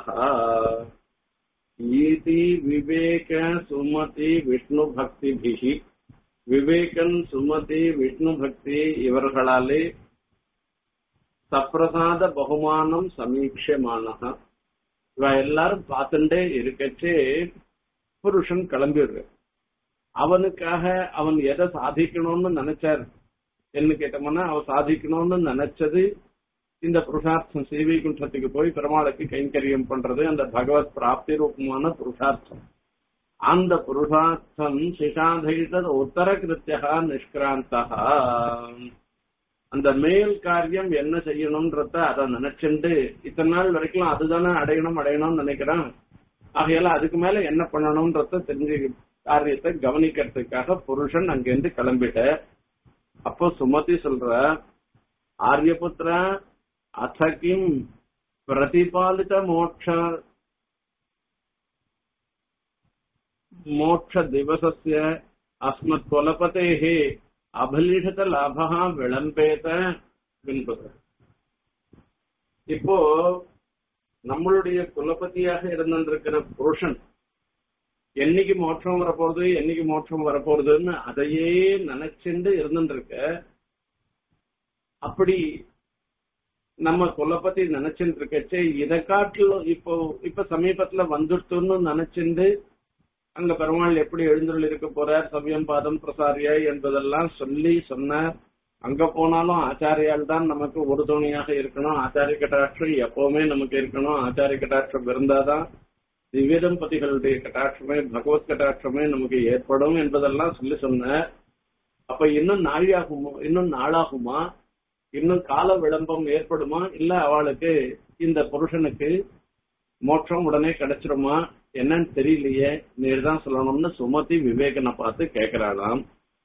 Speaker 1: इति विवेक सुमति விஷ்ணுபக்திபிः விவேகன் சுமதி விஷ்ணு பக்தி இவர்களாலே சப்பிரசாத பகுமானம் சமீட்சமானக இவ எல்லாரும் பார்த்துட்டே இருக்கச்சே புருஷன் கிளம்பிடுற அவனுக்காக அவன் எதை சாதிக்கணும்னு நினைச்சார் என்ன கேட்டோம்னா அவன் சாதிக்கணும்னு நினைச்சது இந்த புருஷார்த்தம் சேவை குன்றத்துக்கு போய் பெருமாளுக்கு கைங்கரியம் பண்றது அந்த பகவத் பிராப்தி ரூபமான புருஷார்த்தம் அந்த புருஷார்த்தம் சிஷாதைத உத்தர கிருத்தியா நிஷ்கிராந்தா அந்த மேல் காரியம் என்ன செய்யணும்ன்றத அதை நினைச்சுண்டு இத்தனை நாள் வரைக்கும் அதுதானே அடையணும் அடையணும்னு நினைக்கிறான் ஆகையால அதுக்கு மேல என்ன பண்ணணும்ன்றத தெரிஞ்சு காரியத்தை கவனிக்கிறதுக்காக புருஷன் அங்கிருந்து கிளம்பிட்ட அப்போ சுமதி சொல்ற ஆரியபுத்திரா अथ किम् प्रतिपालितमोक्ष मोक्षदिवसस्य अस्मत्कुलपतेः அபலிஷிதலாபா விளம்பேத என்பது இப்போ நம்மளுடைய குலபதியாக இருந்திருக்கிற புருஷன் என்னைக்கு மோட்சம் வரப்போறது என்னைக்கு மோட்சம் வரப்போறதுன்னு அதையே நினைச்சுண்டு இருந்துருக்க அப்படி நம்ம குலப்பத்தி நினைச்சுட்டு இருக்கச்சே இதை காட்டிலும் இப்போ இப்ப சமீபத்துல வந்துடுத்துன்னு நினைச்சுண்டு அங்க பெருமாள் எப்படி எழுந்துள்ள இருக்க போறார் சமயம் பாதம் பிரசாரியா என்பதெல்லாம் சொல்லி சொன்னார் அங்க போனாலும் ஆச்சாரியால் தான் நமக்கு ஒரு துணையாக இருக்கணும் ஆச்சாரிய கட்டாட்சம் எப்பவுமே நமக்கு இருக்கணும் ஆச்சாரிய கட்டாட்சம் இருந்தாதான் திவ்ய தம்பதிகளுடைய கட்டாட்சமே பகவத் கட்டாட்சமே நமக்கு ஏற்படும் என்பதெல்லாம் சொல்லி சொன்ன அப்ப இன்னும் நாழியாகுமா இன்னும் நாளாகுமா இன்னும் கால விளம்பம் ஏற்படுமா இல்ல அவளுக்கு இந்த புருஷனுக்கு மோட்சம் உடனே கிடைச்சிருமா என்னன்னு தெரியலையே நீர் தான் சொல்லணும்னு சுமதி விவேகனை பார்த்து கேட்கிறாளாம்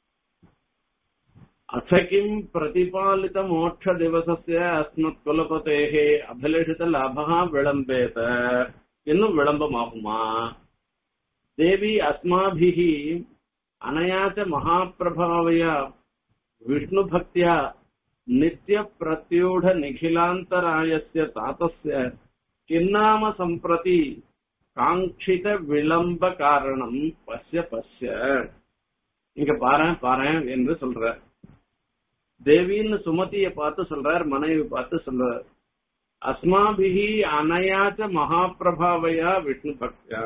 Speaker 1: அசகிம் பிரதிபாலித மோட்ச திவசஸ்ய அஸ்மத் குலபதேகே அபிலேஷித லாபா விளம்பேத இன்னும் விளம்பமாகுமா தேவி அஸ்மாபிஹி அனயாச்ச மகாபிரபாவயா விஷ்ணு பக்தியா நித்திய பிரத்யூட நிகிலாந்தராயஸ்ய தாத்தஸ்ய கின்னாம சம்பிரதி காங்கித விளம்ப காரணம் பஸ்ய பஸ்ய இங்க பாரு பாரு என்று சொல்ற தேவின்னு சுமதிய பார்த்து சொல்றார் மனைவி பார்த்து சொல்றார் அஸ்மாபிஹி அனயாச்ச மகாபிரபாவையா விஷ்ணு பக்தியா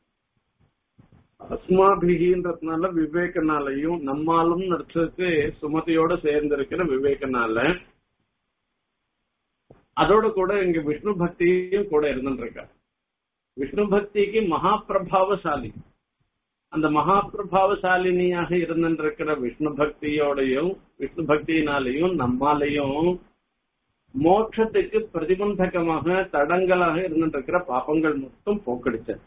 Speaker 1: அஸ்மாபிகின்றதுனால விவேகனாலையும் நம்மாலும் நடிச்சதுக்கு சுமதியோட சேர்ந்திருக்கிற விவேகனால அதோட கூட இங்க விஷ்ணு பக்தியும் கூட இருந்துருக்கா விஷ்ணு பக்திக்கு மகா பிரபாவசாலி அந்த மகா பிரபாவசாலினியாக இருந்திருக்கிற விஷ்ணு பக்தியோடையும் விஷ்ணு பக்தியினாலையும் நம்மாலையும் மோட்சத்துக்கு பிரதிபந்தகமாக தடங்களாக இருந்திருக்கிற பாப்பங்கள் மொத்தம் போக்கடிச்சாச்சு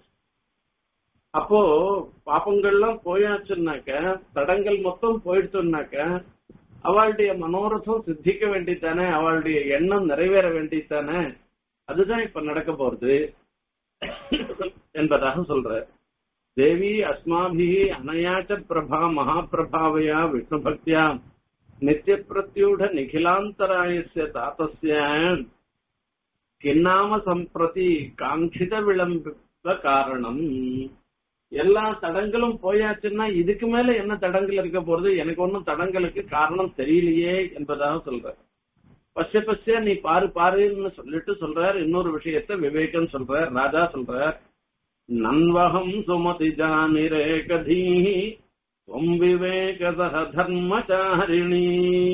Speaker 1: அப்போ பாப்பங்கள்லாம் போயாச்சுன்னாக்க தடங்கள் மொத்தம் போயிடுச்சுன்னாக்க அவளுடைய மனோரதம் சித்திக்க வேண்டித்தானே அவளுடைய எண்ணம் நிறைவேற வேண்டித்தானே அதுதான் இப்ப நடக்க போறது என்பதாக சொல்ற தேவி அஸ்மாபி அனயாச்ச பிரபா மகாபிரபாவையா விஷ்ணு பக்தியா நித்திய பிரத்யூட நிகிலாந்தராயசிய தாத்தஸ்ய கிண்ணாம சம்பிரதி காங்கித விளம்ப காரணம் எல்லா தடங்களும் போயாச்சுன்னா இதுக்கு மேல என்ன தடங்கள் இருக்க போறது எனக்கு ஒன்னும் தடங்களுக்கு காரணம் தெரியலையே என்பதாக சொல்ற பச்சை பச்சையா நீ பாரு பாருன்னு சொல்லிட்டு சொல்றார் இன்னொரு விஷயத்த விவேகம் சொல்றார் ராஜா சொல்றார் நன்வகம் சுமதி ஜானிரேகதீ त्वम् विवेकसह धर्मचारिणी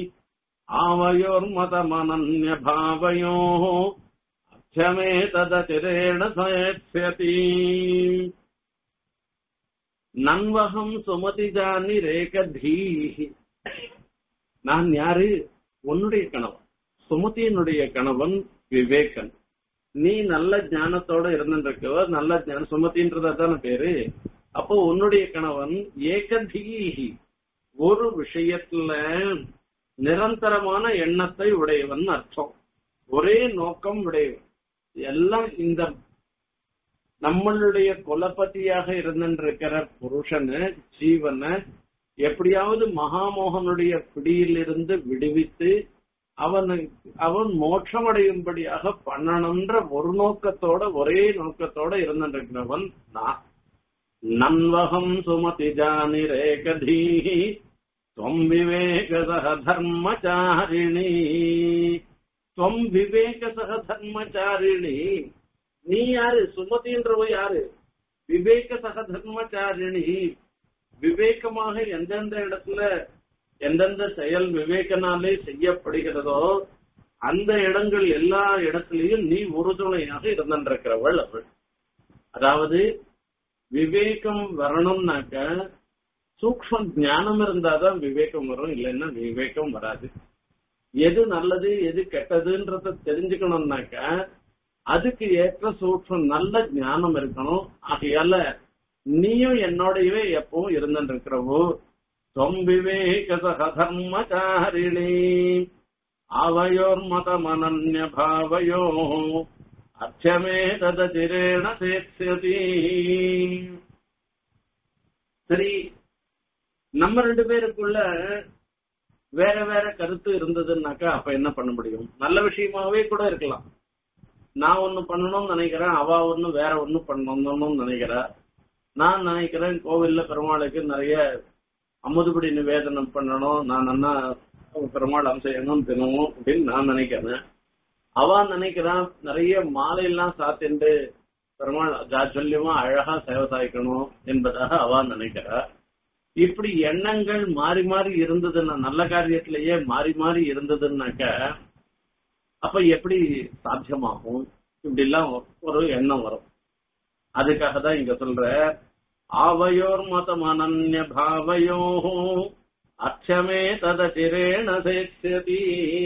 Speaker 1: आवयोर्मतमनन्यभावयोः अर्थमेतदतिरेण सयत्स्यति நன்வகம் சுமதிஜானி ரேகதீஹி நான் யாரு உன்னுடைய கணவன் சுமதியினுடைய கணவன் விவேகன் நீ நல்ல ஞானத்தோட இருந்திருக்கவ நல்ல ஞான சுமதின்றது அதான பேரு அப்போ உன்னுடைய கணவன் ஏகதீஹி ஒரு விஷயத்துல நிரந்தரமான எண்ணத்தை உடையவன் அர்த்தம் ஒரே நோக்கம் உடையவன் எல்லாம் இந்த நம்மளுடைய குலபதியாக இருந்திருக்கிற புருஷனை ஜீவனை எப்படியாவது மகாமோகனுடைய பிடியிலிருந்து விடுவித்து அவன் அவன் மோட்சமடையும்படியாக பண்ணணும்ன்ற ஒரு நோக்கத்தோட ஒரே நோக்கத்தோட இருந்திருக்கிறவன் நான் நன்வகம் சுமதி ஜானி ரேகதீஹி त्वम् विवेकसह धर्मचारिणी त्वम् விவேகசக தர்மச்சாரிணி நீ யாரு சுமதின்றவ யாரு விவேகசக தர்மச்சாரிணி விவேகமாக எந்தெந்த இடத்துல எந்தெந்த செயல் விவேகனாலே செய்யப்படுகிறதோ அந்த இடங்கள் எல்லா இடத்திலையும் நீ உறுதுணையாக இருந்திருக்கிறவள் அவள் அதாவது விவேகம் வரணும்னாக்க சூக்ம ஞானம் இருந்தாதான் விவேகம் வரும் இல்லைன்னா விவேகம் வராது எது நல்லது எது கெட்டதுன்றத தெரிஞ்சுக்கணும்னாக்க அதுக்கு ஏற்ற சூக்ம நல்ல ஞானம் இருக்கணும் ஆகையால நீயும் என்னோடயவே எப்பவும் இருந்துருக்கிறவோ தொம் விவேகசக தர்மச்சாரிணி அவயோர் மதமனன்ய பாவயோ அச்சமே தததிரேண சேத்யதி சரி நம்ம ரெண்டு பேருக்குள்ள வேற வேற கருத்து இருந்ததுன்னாக்கா அப்ப என்ன பண்ண முடியும் நல்ல விஷயமாவே கூட இருக்கலாம் நான் ஒண்ணு பண்ணணும்னு நினைக்கிறேன் அவ ஒண்ணு வேற ஒண்ணு பண்ணணும்னு நினைக்கிறா நான் நினைக்கிறேன் கோவில்ல பெருமாளுக்கு நிறைய அமுதுபடி நிவேதனம் பண்ணணும் நான் நல்லா பெருமாள் அம்சம் தினமும் அப்படின்னு நான் நினைக்கிறேன் அவ நினைக்கிறான் நிறைய மாலையெல்லாம் சாத்திண்டு பெருமாள் ஜாச்சல்யமா அழகா சேவை சாய்க்கணும் என்பதாக அவ நினைக்கிறா இப்படி எண்ணங்கள் மாறி மாறி இருந்ததுன்னா நல்ல காரியத்திலேயே மாறி மாறி இருந்ததுன்னாக்க அப்ப எப்படி சாத்தியமாகும் இப்படி எல்லாம் ஒரு எண்ணம் வரும் அதுக்காக தான் இங்க சொல்ற ஆவையோர் மதம் அனன்ய பாவையோ அச்சமே தததிரேண சேத்யதி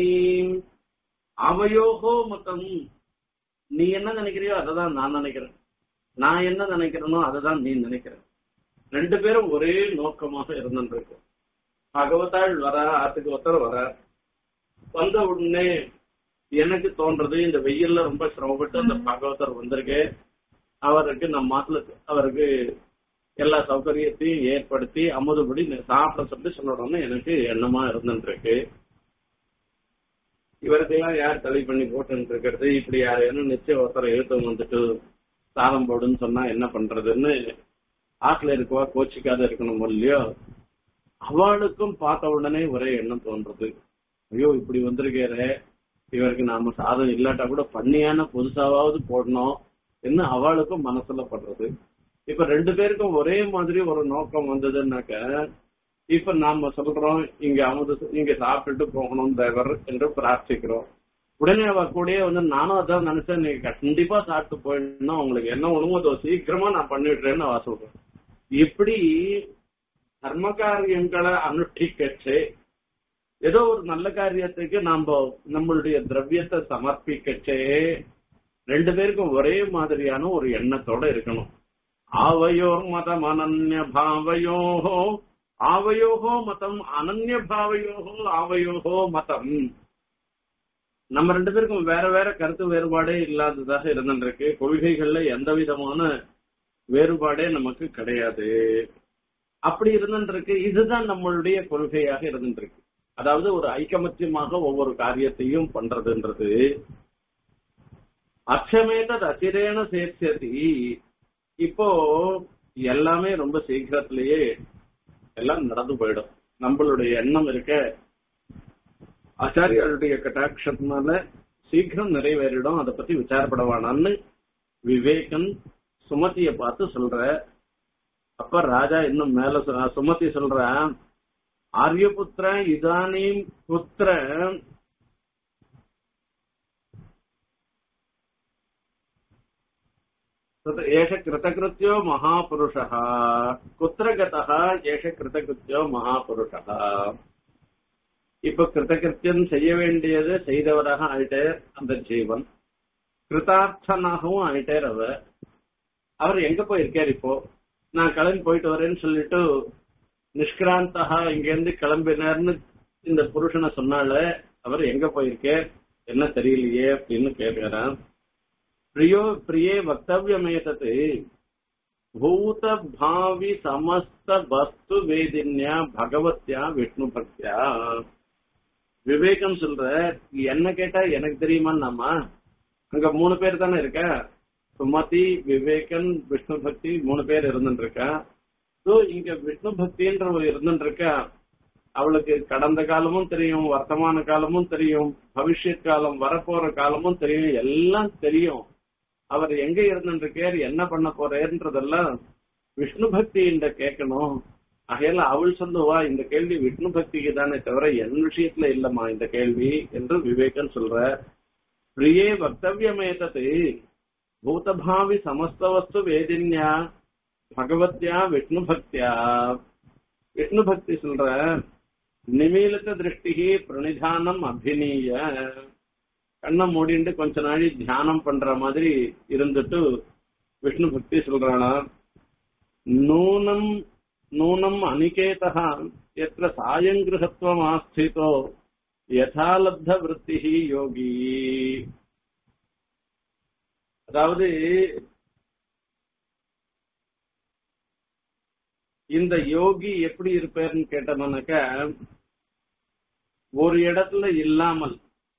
Speaker 1: அவையோகோ மதம் நீ என்ன நினைக்கிறியோ அததான் நான் நினைக்கிறேன் நான் என்ன நினைக்கிறேனோ அததான் நீ நினைக்கிற ரெண்டு பேரும் ஒரே நோக்கமாக இருந்துருக்கு பகவதாள் வர ஆத்துக்கு ஒருத்தர் வர வந்த உடனே எனக்கு தோன்றது இந்த வெயில்ல ரொம்ப சிரமப்பட்டு அந்த பகவதர் வந்திருக்கு அவருக்கு நம்ம மாத்துல அவருக்கு எல்லா சௌகரியத்தையும் ஏற்படுத்தி அமுதுபடி சாப்பிட சொல்லி சொல்லணும்னு எனக்கு எண்ணமா இருந்துருக்கு இவருக்கெல்லாம் யார் தலை பண்ணி போட்டு இருக்கிறது இப்படி யாரையும் நிச்சயம் ஒருத்தர் எழுத்து வந்துட்டு சாதம் போடுன்னு சொன்னா என்ன பண்றதுன்னு ஆத்துல இருக்கவா கோச்சிக்காத இருக்கணும் இல்லையோ அவளுக்கும் பார்த்த உடனே ஒரே எண்ணம் தோன்றது ஐயோ இப்படி வந்திருக்காரு இவருக்கு நாம சாதம் இல்லாட்டா கூட பண்ணியான புதுசாவது போடணும் என்ன அவளுக்கும் மனசுல படுறது இப்ப ரெண்டு பேருக்கும் ஒரே மாதிரி ஒரு நோக்கம் வந்ததுன்னாக்க இப்ப நாம சொல்றோம் இங்க அமுது இங்க சாப்பிட்டுட்டு போகணும் தேவர் என்று பிரார்த்திக்கிறோம் உடனே அவ கூடயே வந்து நானும் அதான் நினைச்சேன் நீங்க கண்டிப்பா சாப்பிட்டு போயிடணும் உங்களுக்கு என்ன உணவு சீக்கிரமா நான் பண்ணிடுறேன்னு அவ சொல்றேன் இப்படி கர்ம காரியங்களை அனுஷ்டிக்கச்சு ஏதோ ஒரு நல்ல காரியத்துக்கு நாம நம்மளுடைய திரவியத்தை சமர்ப்பிக்கச்சே ரெண்டு பேருக்கும் ஒரே மாதிரியான ஒரு எண்ணத்தோட இருக்கணும் ஆவையோர் மதம் அனன்ய பாவையோ ஆவையோகோ மதம் அனன்ய பாவையோகோ ஆவையோகோ மதம் நம்ம ரெண்டு பேருக்கும் வேற வேற கருத்து வேறுபாடே இல்லாததாக இருந்துருக்கு கொள்கைகள்ல எந்த விதமான வேறுபாடே நமக்கு கிடையாது அப்படி இருந்துருக்கு இதுதான் நம்மளுடைய கொள்கையாக இருந்துருக்கு அதாவது ஒரு ஐக்கமத்தியமாக ஒவ்வொரு காரியத்தையும் பண்றதுன்றது அச்சமேதத் அச்சிரேன சேர்ச்சதி இப்போ எல்லாமே ரொம்ப சீக்கிரத்திலேயே எல்லாம் நடந்து போயிடும் நம்மளுடைய எண்ணம் இருக்க ஆச்சாரியருடைய கட்டாட்சத்தினால சீக்கிரம் நிறைவேறிடும் அதை பத்தி விசாரப்படவானான்னு விவேகன் சுமதிய பார்த்து சொல்ற அப்ப ராஜா இன்னும் மேல சொ- சுமதி சொல்ற ஆரியபுத்திர இதானீம் புத்திர तत् एष कृतकृत्यो महापुरुषः कुत्र गतः एष कृतकृत्यो महापुरुषः இப்ப கிருத்தகிருத்தியம் செய்ய வேண்டியது செய்தவராக ஆயிட்டார் அந்த ஜீவன் கிருதார்த்தனாகவும் ஆயிட்டார் அவர் அவர் எங்க போயிருக்கார் இப்போ நான் கிளம்பி போயிட்டு வரேன்னு சொல்லிட்டு நிஷ்கிராந்தகா இங்க இருந்து கிளம்பினார்னு இந்த புருஷனை சொன்னால அவர் எங்க போயிருக்கார் என்ன தெரியலையே அப்படின்னு கேட்கிறான் प्रियो प्रिये वक्तव्यमेतत् भूत भावि समस्त वस्तु वेदिन्या பகவத்யா விஷ்ணு பக்தியா விவேகம் சொல்ற என்ன கேட்டா எனக்கு தெரியுமான்னாமா அங்க மூணு பேர் தானே இருக்கா சுமதி விவேகன் விஷ்ணு பக்தி மூணு பேர் இருந்துட்டு இருக்கா சோ இங்க விஷ்ணு பக்தின்ற இருந்துட்டு இருக்கா அவளுக்கு கடந்த காலமும் தெரியும் வர்த்தமான காலமும் தெரியும் பவிஷ்யத் காலம் வரப்போற காலமும் தெரியும் எல்லாம் தெரியும் அவர் எங்க இருந்துருக்கார் என்ன பண்ண போறேன்றதெல்லாம் விஷ்ணு பக்தி இந்த கேட்கணும் ஆகையால அவள் சொல்லுவா இந்த கேள்வி விஷ்ணு பக்திக்கு தானே தவிர என் விஷயத்துல இல்லம்மா இந்த கேள்வி என்று விவேகன் சொல்ற பிரியே வக்தவியமேதது பூதபாவி சமஸ்த வஸ்து வேதின்யா பகவத்யா விஷ்ணு பக்தியா விஷ்ணு பக்தி சொல்ற நிமீலித திருஷ்டி பிரணிதானம் அபிநீய கண்ணை மூடிண்டு கொஞ்ச நாளி தியானம் பண்ற மாதிரி இருந்துட்டு விஷ்ணு பக்தி சொல்றானா நூனம் நூனம் அனிகேதா எத்திர சாயங்கிருஹத்வம் ஆஸ்திதோ யதாலப்த விருத்தி யோகி அதாவது இந்த யோகி எப்படி இருப்பாருன்னு கேட்டோம்னாக்க ஒரு இடத்துல இல்லாமல்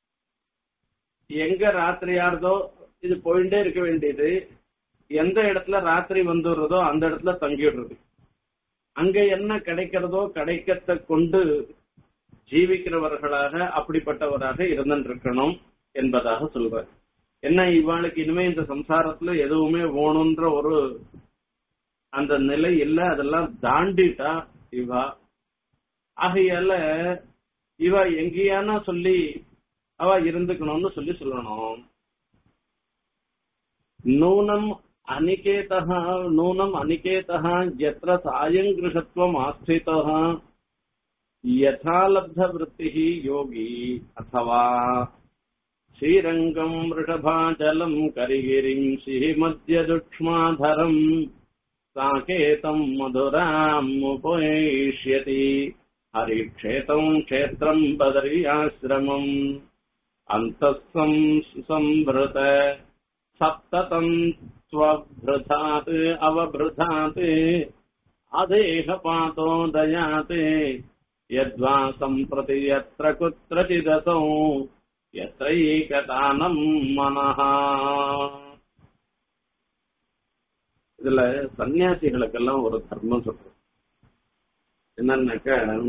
Speaker 1: எங்க ராத்திரி ஆறுதோ இது போயிட்டே இருக்க வேண்டியது எந்த இடத்துல ராத்திரி வந்துடுறதோ அந்த இடத்துல தங்கிடுறது அங்க என்ன கிடைக்கிறதோ கிடைக்கத்தை கொண்டு ஜீவிக்கிறவர்களாக அப்படிப்பட்டவராக இருந்திருக்கணும் என்பதாக சொல்ற என்ன இவாளுக்கு இனிமே இந்த சம்சாரத்துல எதுவுமே வேணும்ன்ற ஒரு அந்த நிலை இல்ல அதெல்லாம் தாண்டிட்டா இவா ஆகையால இவ எங்கேயானா சொல்லி அவ இருந்துக்கணும்னு சொல்லி சொல்லணும் நூனம் அனிகேதா நூனம் அனிகேதா எத்திர சாயங்கிருஷத்துவம் ஆஸ்திதா யதாலப்த விருத்தி யோகி அத்தவா ஸ்ரீரங்கம் ரிஷபாச்சலம் கரிகிரிம் ஸ்ரீமத்யதுக்ஷ்மாதரம் சாகேதம் மதுராம் உபேஷ்யதி ஹரிக்ஷேதம் க்ஷேத்திரம் பதரியாசிரமம் அந்தஸ்தம் சம்பிருத சப்ததம் ஸ்வபிருதாத் அவபிருதாத் அதேகபாதோ தயாத் யத்வா சம்பிரதி யத்ர குத்திரச்சிதசோ யத்ரைகதானம் மனஹா இதுல சன்னியாசிகளுக்கெல்லாம் ஒரு தர்மம் சொல்றோம் என்னன்னாக்க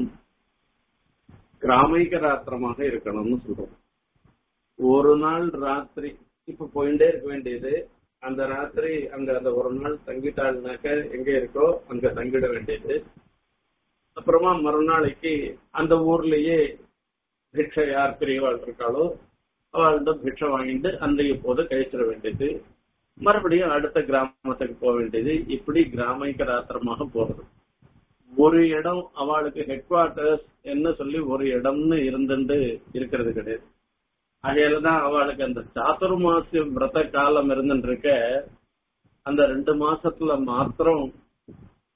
Speaker 1: கிராமிக ராத்திரமாக இருக்கணும்னு சொல்றோம் ஒரு நாள் ராத்திரி இப்ப போயிட்டே இருக்க வேண்டியது அந்த ராத்திரி அங்க அந்த ஒரு நாள் தங்கிட்டாள்னாக்க எங்க இருக்கோ அங்க தங்கிட வேண்டியது அப்புறமா மறுநாளைக்கு அந்த ஊர்லயே பிக்ஷை யார் பெரியவாள் இருக்காளோ அவள்கிட்ட பிக்ஷை வாங்கிட்டு அன்றைய போது கழிச்சிட வேண்டியது மறுபடியும் அடுத்த கிராமத்துக்கு போக வேண்டியது இப்படி கிராமிக ராத்திரமாக போறது ஒரு இடம் அவளுக்கு ஹெட் குவார்டர்ஸ் என்ன சொல்லி ஒரு இடம்னு இருந்துட்டு இருக்கிறது கிடையாது அதையிலதான் அவளுக்கு அந்த சாதுர்மாசிய விரத காலம் இருந்துட்டு இருக்க அந்த ரெண்டு மாசத்துல மாத்திரம்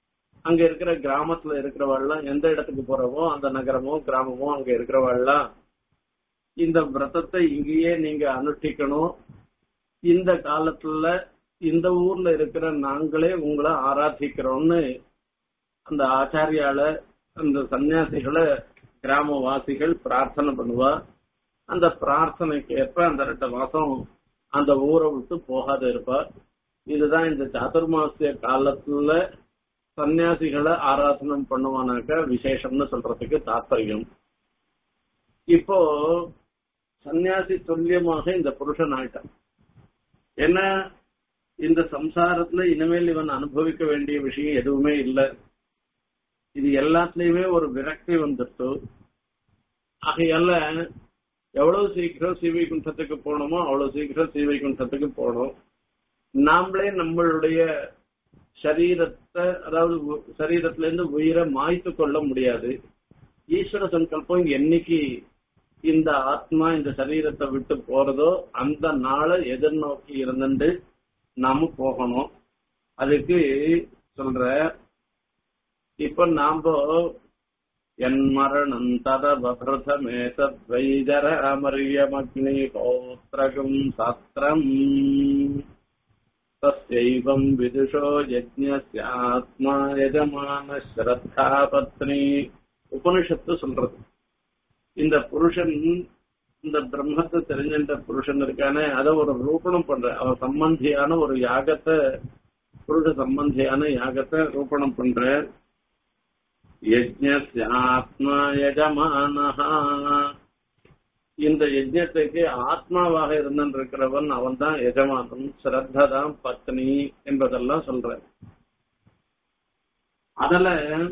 Speaker 1: அங்க இருக்கிற கிராமத்துல இருக்கிறவாள்லாம் எந்த இடத்துக்கு போறவோ அந்த நகரமோ கிராமமோ அங்க இருக்கிறவாள்லாம் இந்த விரதத்தை இங்கேயே நீங்க அனுஷ்டிக்கணும் இந்த காலத்துல இந்த ஊர்ல இருக்கிற நாங்களே உங்களை ஆராதிக்கிறோம்னு அந்த ஆச்சாரியால அந்த சன்னியாசிகளை கிராமவாசிகள் பிரார்த்தனை பண்ணுவா அந்த பிரார்த்தனைக்கு ஏற்ப அந்த ரெண்டு மாசம் அந்த ஊரை விட்டு போகாத இருப்பா இதுதான் இந்த சாதுர்மாசிய காலத்துல சன்னியாசிகளை ஆராதனம் பண்ணுவானாக்க விசேஷம்னு சொல்றதுக்கு தாற்பயம் இப்போ சன்னியாசி துல்லியமாக இந்த புருஷன் ஆயிட்டான் ஏன்னா இந்த சம்சாரத்துல இனிமேல் இவன் அனுபவிக்க வேண்டிய விஷயம் எதுவுமே இல்லை இது எல்லாத்துலயுமே ஒரு விரக்தி வந்துட்டு ஆகையால எவ்வளவு சீக்கிரம் சீவைகுண்டத்துக்கு போகணுமோ அவ்வளவு சீக்கிரம் சீவைகுண்டத்துக்கு போகணும் நாமளே நம்மளுடைய சரீரத்தை அதாவது உ- சரீரத்துல இருந்து உயிரை மாய்த்து கொள்ள முடியாது ஈஸ்வர சங்கல்பம் என்னைக்கு இந்த ஆத்மா இந்த சரீரத்தை விட்டு போறதோ அந்த நாளை எதிர்நோக்கி இருந்துட்டு நாம போகணும் அதுக்கு சொல்ற இப்ப நாம என் மரணம் ததபிரதமே தத்வைஜர அமரியமக்னி கோத்திரகும் சாஸ்திரம் தஸ்யைவம் விதுஷோ யஜ்ஞஸ்ய ஆத்மா யஜமான ஸ்ரத்தா பத்னி உபனிஷத்து சொல்றது இந்த புருஷன் இந்த பிரம்மத்தை தெரிஞ்சின்ற புருஷன் இருக்கானே அதை ஒரு ரூபணம் பண்ற அவன் சம்பந்தியான ஒரு யாகத்தை புருஷ சம்பந்தியான யாகத்தை ரூபணம் பண்ற யஜ்ஞஸ்ய ஆத்மா யஜமானஹா இந்த யஜ்ஞத்துக்கு ஆத்மாவாக இருந்திருக்கிறவன் அவன் தான் எஜமானன் ஸ்ரத்ததான் பத்னி என்பதெல்லாம் சொல்ற அதுல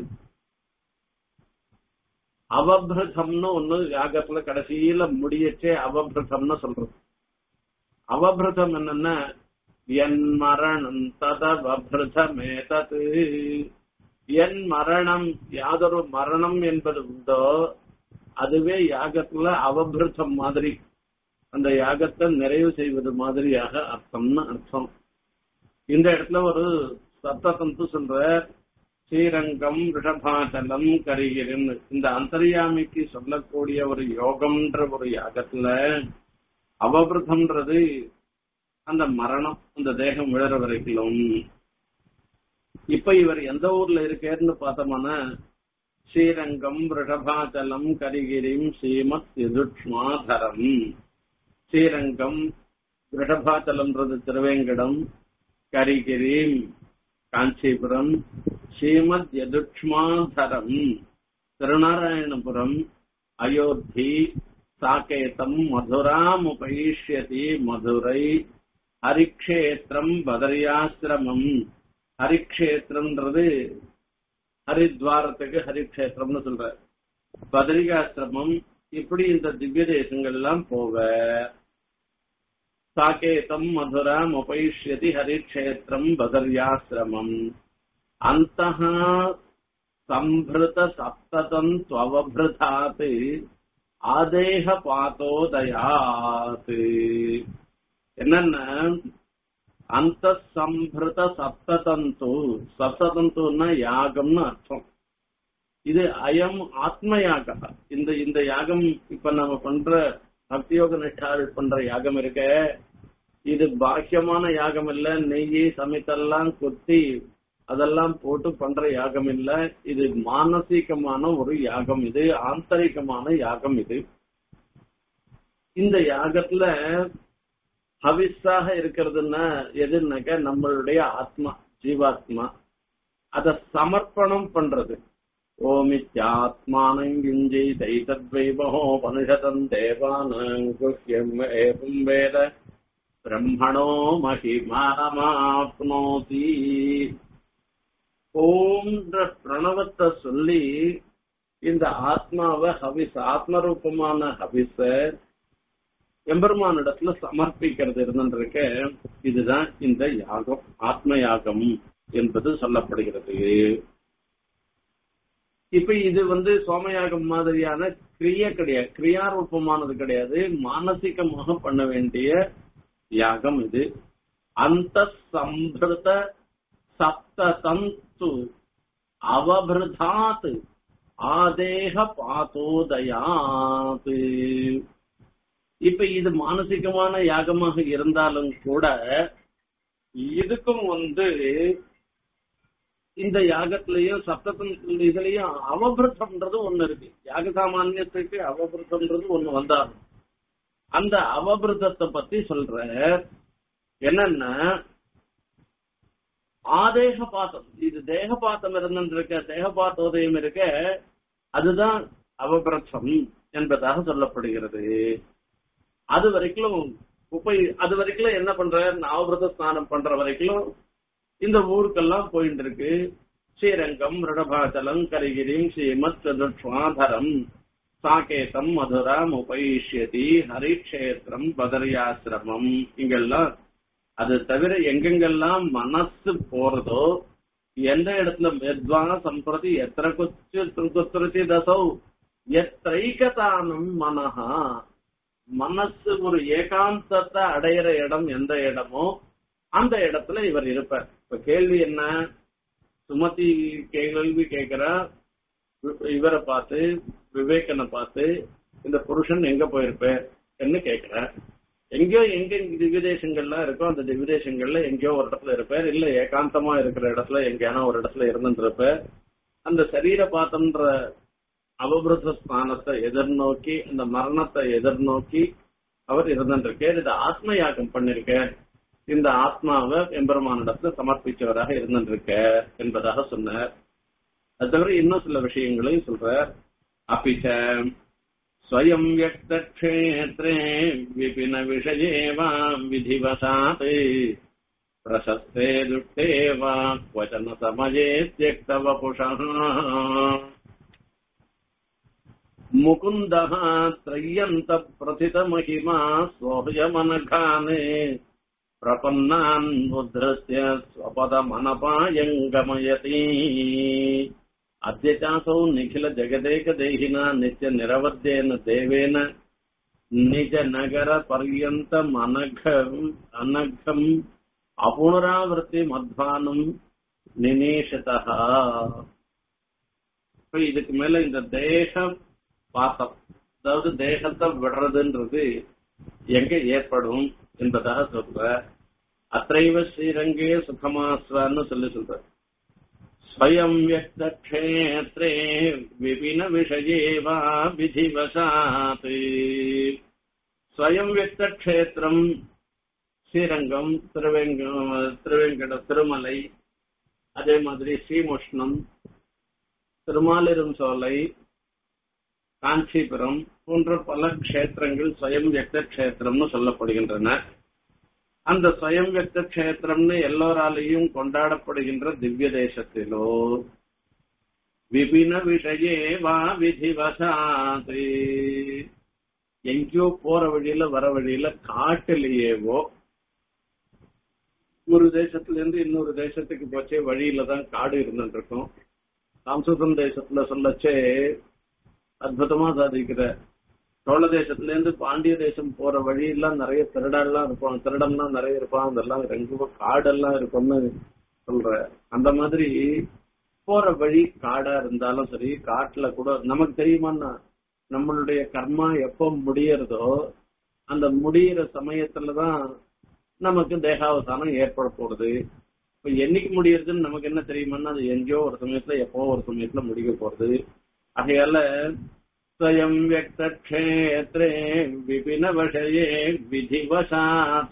Speaker 1: அவபிரதம்னு ஒண்ணு யாகத்துல கடைசியில முடியச்சே அவபிரதம்னு சொல்றது அவபிரதம் என்னன்னா என் மரணம் ததவபிரதமே தது என் மரணம் யாதொரு மரணம் என்பது உண்டோ அதுவே யாகத்துல அவபிருத்தம் மாதிரி அந்த யாகத்தை நிறைவு செய்வது மாதிரியாக அர்த்தம்னு அர்த்தம் இந்த இடத்துல ஒரு சப்ததந்து சொல்ற ஸ்ரீரங்கம் ரிஷபாச்சலம் கரிகிரன் இந்த அந்தர்யாமிக்கு சொல்லக்கூடிய ஒரு யோகம்ன்ற ஒரு யாகத்துல அவபிருத்தம்ன்றது அந்த மரணம் அந்த தேகம் விழற வரைக்கும் இப்ப இவர் எந்த ஊர்ல இருக்கேன்னு பார்த்தோம்னா ஸ்ரீரங்கம் ரிஷபாச்சலம் கரிகிரிம் ஸ்ரீமத் யதுஷ்மாதரம் ஸ்ரீரங்கம் ரிஷபாச்சலம்ன்றது திருவேங்கடம் கரிகிரிம் காஞ்சிபுரம் ஸ்ரீமத் யதுஷ்மாதரம் திருநாராயணபுரம் அயோத்தி சாகேதம் மதுராமுபயிஷ்யதி மதுரை ஹரிக்ஷேத்திரம் பதரியாசிரமம் ஹரிக்ஷேத்திரம்ன்றது ஹரித்வாரத்துக்கு ஹரிக்ஷேத்திரம்னு சொல்ற பதரிகாசிரமம் இப்படி இந்த திவ்ய தேசங்கள் எல்லாம் போவ சாகேதம் மதுராம் உபயிஷ்யதி ஹரிக்ஷேத்திரம் பதர்யாசிரமம் அந்த சம்பிருத சப்ததம் துவபிருதாத் ஆதேக பாத்தோதயாத் என்னன்னா அந்த சம்பிருத சப்ததந்து சப்ததந்துன்னா யாகம்னு அர்த்தம் இது அயம் ஆத்ம யாக இந்த இந்த யாகம் இப்ப நம்ம பண்ற பக்தியோக நிஷ்டாள் பண்ற யாகம் இருக்க இது பாக்கியமான யாகம் இல்ல நெய் சமைத்தெல்லாம் கொத்தி அதெல்லாம் போட்டு பண்ற யாகம் இல்ல இது மானசீகமான ஒரு யாகம் இது ஆந்தரிகமான யாகம் இது இந்த யாகத்துல ஹவிஸாக இருக்கிறதுன்னா எதுனாக்க நம்மளுடைய ஆத்மா ஜீவாத்மா அத சமர்ப்பணம் பண்றது ஓமித்யாத்மானம் கிஞ்சி தைதத்வைபகோபனிஷதம் தேவானாம் குஹ்யம் ஏவம் வேத பிரம்மணோ மகிமானமாப்னோதி ஓம்ன்ற பிரணவத்தை சொல்லி இந்த ஆத்மாவை ஹவிஸ் ஆத்மரூபமான ஹவிஸ எம்பெருமானிடத்துல சமர்ப்பிக்கிறது இருந்திருக்க இதுதான் இந்த யாகம் ஆத்ம யாகம் என்பது சொல்லப்படுகிறது இப்ப இது வந்து சோமயாகம் மாதிரியான கிரிய கிடையாது கிரியாரூபமானது கிடையாது மானசிகமாக பண்ண வேண்டிய யாகம் இது அந்த சம்பிருத சப்த தந்து அவபிருதாத் ஆதேக பாத்தோதயாத் இப்ப இது மானசிகமான யாகமாக இருந்தாலும் கூட இதுக்கும் வந்து இந்த யாகத்திலையும் சப்தத்தின் இதுலயும் அவபிருத்தம்ன்றது ஒண்ணு இருக்கு யாக சாமானியத்துக்கு அவபிருத்தம்ன்றது ஒண்ணு வந்தாலும் அந்த அவபிருத்தத்தை பத்தி சொல்ற என்னன்னா ஆதேக பாத்தம் இது தேக பாத்தம் இருந்திருக்க தேக பாத்தோதயம் இருக்க அதுதான் அவபிரத்தம் என்பதாக சொல்லப்படுகிறது அது வரைக்கும் உப்பை அது வரைக்கும் என்ன பண்ற நவபிரத ஸ்நானம் பண்ற வரைக்கும் இந்த ஊருக்கெல்லாம் போயிட்டு இருக்கு ஸ்ரீரங்கம் ருடபாச்சலம் கரிகிரிம் ஸ்ரீமத் சதுஷ்வாதரம் சாகேதம் மதுராம் உபயிஷ்யதி ஹரிக்ஷேத்திரம் பதரியாசிரமம் இங்கெல்லாம் அது தவிர எங்கெங்கெல்லாம் மனசு போறதோ எந்த இடத்துல மெத்வா சம்பிரதி எத்தனை குச்சு குத்திரத்தி தசௌ எத்தைகதானம் மனஹா மனசு ஒரு ஏகாந்தத்தை அடையிற இடம் எந்த இடமோ அந்த இடத்துல இவர் இருப்பார் இப்ப கேள்வி என்ன சுமதி கேள்வி கேட்கிறா இவரை பார்த்து விவேகனை பார்த்து இந்த புருஷன் எங்க போயிருப்பார் என்ன கேட்கிற எங்கேயோ எங்க திவ்யதேசங்கள்லாம் இருக்கோ அந்த திவ்யதேசங்கள்ல எங்கேயோ ஒரு இடத்துல இருப்பார் இல்ல ஏகாந்தமா இருக்கிற இடத்துல எங்கேயான ஒரு இடத்துல இருந்துட்டு இருப்பார் அந்த சரீர பாத்தம்ன்ற அவபிருத்த ஸ்தானத்தை எதிர்நோக்கி அந்த மரணத்தை எதிர்நோக்கி அவர் இருந்திருக்கார் இது ஆத்ம யாகம் பண்ணிருக்க இந்த ஆத்மாவை எம்பெருமானிடத்துல சமர்ப்பிச்சவராக இருந்திருக்க என்பதாக சொன்னார் அது தவிர இன்னும் சில விஷயங்களையும் சொல்றார் அப்பிச்ச स्वयं व्यक्तक्षेत्रे विपिनविषये वा विधिवशात् प्रशस्ते दुष्टे वा क्वचन समये त्यक्तवपुषः मुकुन्दः त्रय्यन्तप्रथितमहिमा सोऽयमनघाने प्रपन्नान् उद्धृत्य स्वपदमनपायम् गमयति अद्य चासौ निखिल जगदेकदेहिना नित्य निरवध्येन देवेन निज नगर पर्यन्तम् अनघम् अनघम् அபுனராவர்த்தி மத்வானம் நினேஷதா இப்ப இதுக்கு மேல இந்த தேக பாசம் அதாவது தேகத்தை விடுறதுன்றது எங்க ஏற்படும் என்பதாக சொல்ற அத்தைவ ஸ்ரீரங்கே சுகமாஸ்வான்னு சொல்லி சொல்ற स्वयं व्यक्तक्षेत्रे विपिनविषये वा विधिवशात् स्वयं व्यक्तक्षेत्रम् ஸ்ரீரங்கம் திருவேங்கம் திருவேங்கட திருமலை அதே மாதிரி ஸ்ரீமுஷ்ணம் திருமாலிரும் சோலை காஞ்சிபுரம் போன்ற பல க்ஷேத்திரங்கள் ஸ்வயம் வியக்த க்ஷேத்திரம்னு சொல்லப்படுகின்றன அந்த ஸ்வயம் வியக்த க்ஷேத்திரம்னு எல்லோராலையும் கொண்டாடப்படுகின்ற திவ்ய தேசத்திலோ விபின விஷயே வா விதிவசாது எங்கேயோ போற வழியில வர வழியில காட்டிலேயேவோ ஒரு தேசத்துல இருந்து இன்னொரு தேசத்துக்கு போச்சே வழியில தான் காடு இருந்துட்டு இருக்கும் சாம்சுதம் தேசத்துல சொல்லச்சே அற்புதமா சாதிக்கிற சோழ தேசத்துல இருந்து பாண்டிய தேசம் போற வழியெல்லாம் நிறைய திருடெல்லாம் இருப்பான் திருடம்லாம் நிறைய இருப்பான் அதெல்லாம் ரொம்ப காடெல்லாம் இருக்கும்னு சொல்ற அந்த மாதிரி போற வழி காடா இருந்தாலும் சரி காட்டுல கூட நமக்கு தெரியுமான்னா நம்மளுடைய கர்மா எப்ப முடியறதோ அந்த முடியிற சமயத்துலதான் நமக்கு தேகாவசானம் ஏற்பட போறது இப்ப என்னைக்கு முடியறதுன்னு நமக்கு என்ன தெரியுமான்னா அது எங்கேயோ ஒரு சமயத்துல எப்போ ஒரு சமயத்துல முடிக்க போறது ஆகையால स्वयं व्यक्तक्षेत्रे विपिनवशये विधिवशात्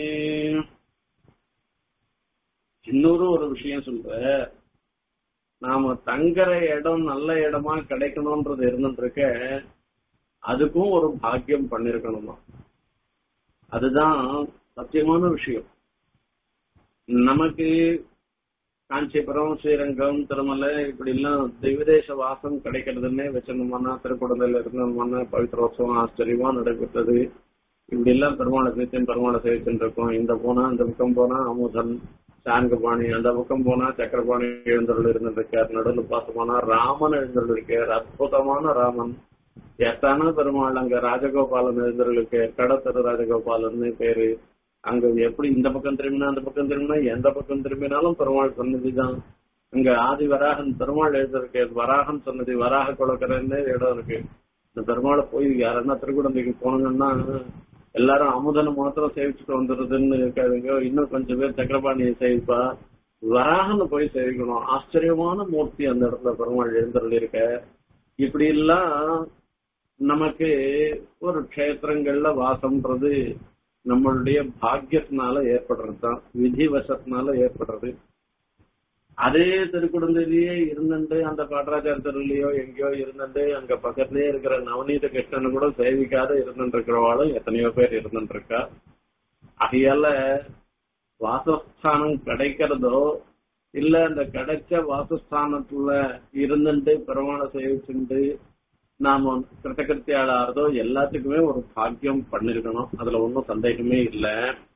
Speaker 1: இன்னொரு ஒரு விஷயம் சொல்ற நாம தங்குற இடம் நல்ல இடமா கிடைக்கணும்ன்றது இருந்துருக்க அதுக்கும் ஒரு பாக்கியம் பண்ணிருக்கணுமா அதுதான் சத்தியமான விஷயம் நமக்கு காஞ்சிபுரம் ஸ்ரீரங்கம் திருமலை இப்படி எல்லாம் திவிதேச வாசம் கிடைக்கிறதுன்னே வச்சிருந்தோம்னா திருக்குடந்தையில இருந்தோம்னா பவித்ரோத்சவம் ஆச்சரியமா நடைபெற்றது இப்படி எல்லாம் பெருமாளை சேத்தியம் பெருமாளை சேவிச்சுட்டு இருக்கோம் இந்த போனா இந்த பக்கம் போனா அமுதன் சாங்கபாணி அந்த பக்கம் போனா சக்கரபாணி எழுந்தருள் இருந்திருக்கார் நடுவில் பார்த்தோம்னா ராமன் எழுந்தருள் இருக்கார் அற்புதமான ராமன் எத்தான பெருமாள் அங்க ராஜகோபாலன் எழுந்தருள் இருக்கார் கடத்தரு ராஜகோபாலன் பேரு அங்க எப்படி இந்த பக்கம் திரும்பினா அந்த பக்கம் திரும்பினா எந்த பக்கம் திரும்பினாலும் பெருமாள் சன்னதி தான் இங்க ஆதி வராகன் பெருமாள் எழுதிருக்கு வராகன் சொன்னது வராக குளக்கரைன்னு இடம் இருக்கு இந்த பெருமாளை போய் யாருன்னா திருக்குடந்தைக்கு போனாங்கன்னா எல்லாரும் அமுதன மாத்திரம் சேவிச்சுட்டு வந்துடுறதுன்னு இருக்காதுங்க இன்னும் கொஞ்சம் பேர் சக்கரபாணியை சேவிப்பா வராகன்னு போய் சேவிக்கணும் ஆச்சரியமான மூர்த்தி அந்த இடத்துல பெருமாள் எழுந்தருள் இருக்க இப்படி எல்லாம் நமக்கு ஒரு க்ஷேத்திரங்கள்ல வாசம்ன்றது நம்மளுடைய பாக்கியத்தினால ஏற்படுறது தான் விதிவசத்தினால ஏற்படுறது அதே திருக்குடந்தையிலேயே இருந்துட்டு அந்த பாட்டராச்சார தெருவிலையோ எங்கேயோ இருந்துட்டு அங்க பக்கத்துலயே இருக்கிற நவநீத கிருஷ்ணன் கூட சேவிக்காத இருந்துட்டு இருக்கிறவாளும் எத்தனையோ பேர் இருந்துட்டு இருக்கா ஆகையால வாசஸ்தானம் கிடைக்கிறதோ இல்ல அந்த கிடைச்ச வாசஸ்தானத்துல இருந்துட்டு பெருமான சேவிச்சுட்டு நாம கிருத்தகிருத்தியாளோ எல்லாத்துக்குமே ஒரு பாக்கியம் பண்ணிருக்கணும் அதுல ஒன்றும் சந்தேகமே இல்லை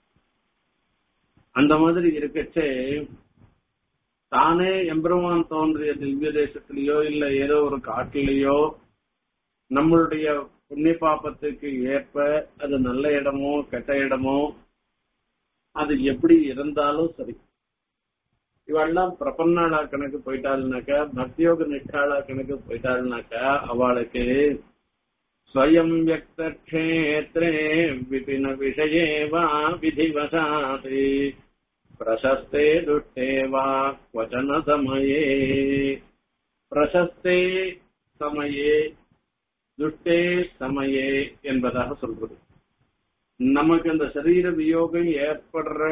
Speaker 1: அந்த மாதிரி இருக்கச்சே தானே எம்பெருமான் தோன்றிய திவ்ய தேசத்திலேயோ இல்ல ஏதோ ஒரு காட்டிலேயோ நம்மளுடைய புண்ணிய பாப்பத்துக்கு ஏற்ப அது நல்ல இடமோ கெட்ட இடமோ அது எப்படி இருந்தாலும் சரி இவெல்லாம் பிரபன்னாளா கணக்கு போயிட்டாள்னாக்கா பக்தியோக நிஷ்டாளா கணக்கு போயிட்டாள்னாக்கா அவளுக்கு ஸ்வயம் வியக்த கஷேத்திரே விபின விஷயே வா விதிவசாதி பிரசஸ்தே துஷ்டே வா வச்சன சமயே பிரசஸ்தே சமயே துஷ்டே சமயே என்பதாக சொல்றது நமக்கு இந்த சரீர வியோகம் ஏற்படுற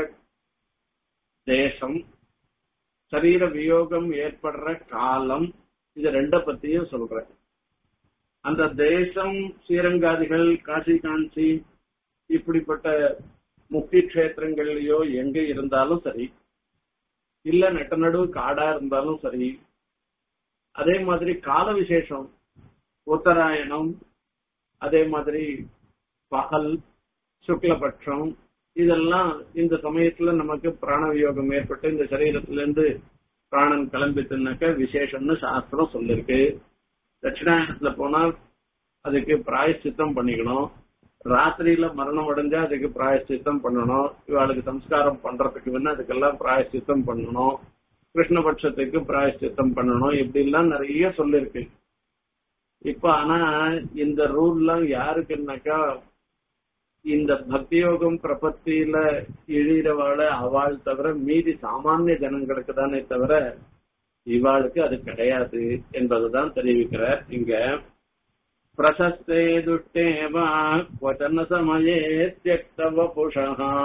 Speaker 1: தேசம் சரீர வியோகம் ஏற்படுற காலம் இது ரெண்ட பத்தியும் சொல்றேன் அந்த தேசம் ஸ்ரீரங்காதிகள் காசி காஞ்சி இப்படிப்பட்ட முக்கிய கஷேத்திரங்கள்லயோ எங்க இருந்தாலும் சரி இல்ல நெட்ட நடுவு காடா இருந்தாலும் சரி அதே மாதிரி கால விசேஷம் உத்தராயணம் அதே மாதிரி பகல் சுக்லபட்சம் இதெல்லாம் இந்த சமயத்துல நமக்கு பிராண வியோகம் ஏற்பட்டு இந்த சரீரத்துல இருந்து பிராணன் கிளம்பிட்டுனாக்க விசேஷம்னு சாஸ்திரம் சொல்லிருக்கு தட்சிணாயனத்துல போனா அதுக்கு பிராயச்சித்தம் பண்ணிக்கணும் ராத்திரியில மரணம் அடைஞ்சா அதுக்கு பிராயச்சித்தம் பண்ணணும் இவாளுக்கு சம்ஸ்காரம் பண்றதுக்கு வேணா அதுக்கெல்லாம் பிராயச்சித்தம் பண்ணணும் கிருஷ்ணபட்சத்துக்கு பிராயச்சித்தம் பண்ணணும் இப்படி எல்லாம் நிறைய சொல்லிருக்கு இப்ப ஆனா இந்த ரூல்லாம் யாருக்குன்னாக்கா இந்த பக்தியோகம் பிரபத்தியில இழிறவாள அவள் தவிர மீதி சாமானிய ஜனங்களுக்கு தானே தவிர இவாளுக்கு அது கிடையாது என்பதுதான் தெரிவிக்கிறார் இங்க பிரசஸ்தே துஷ்டே வா வச்சன சமயே தியக்த வபுஷா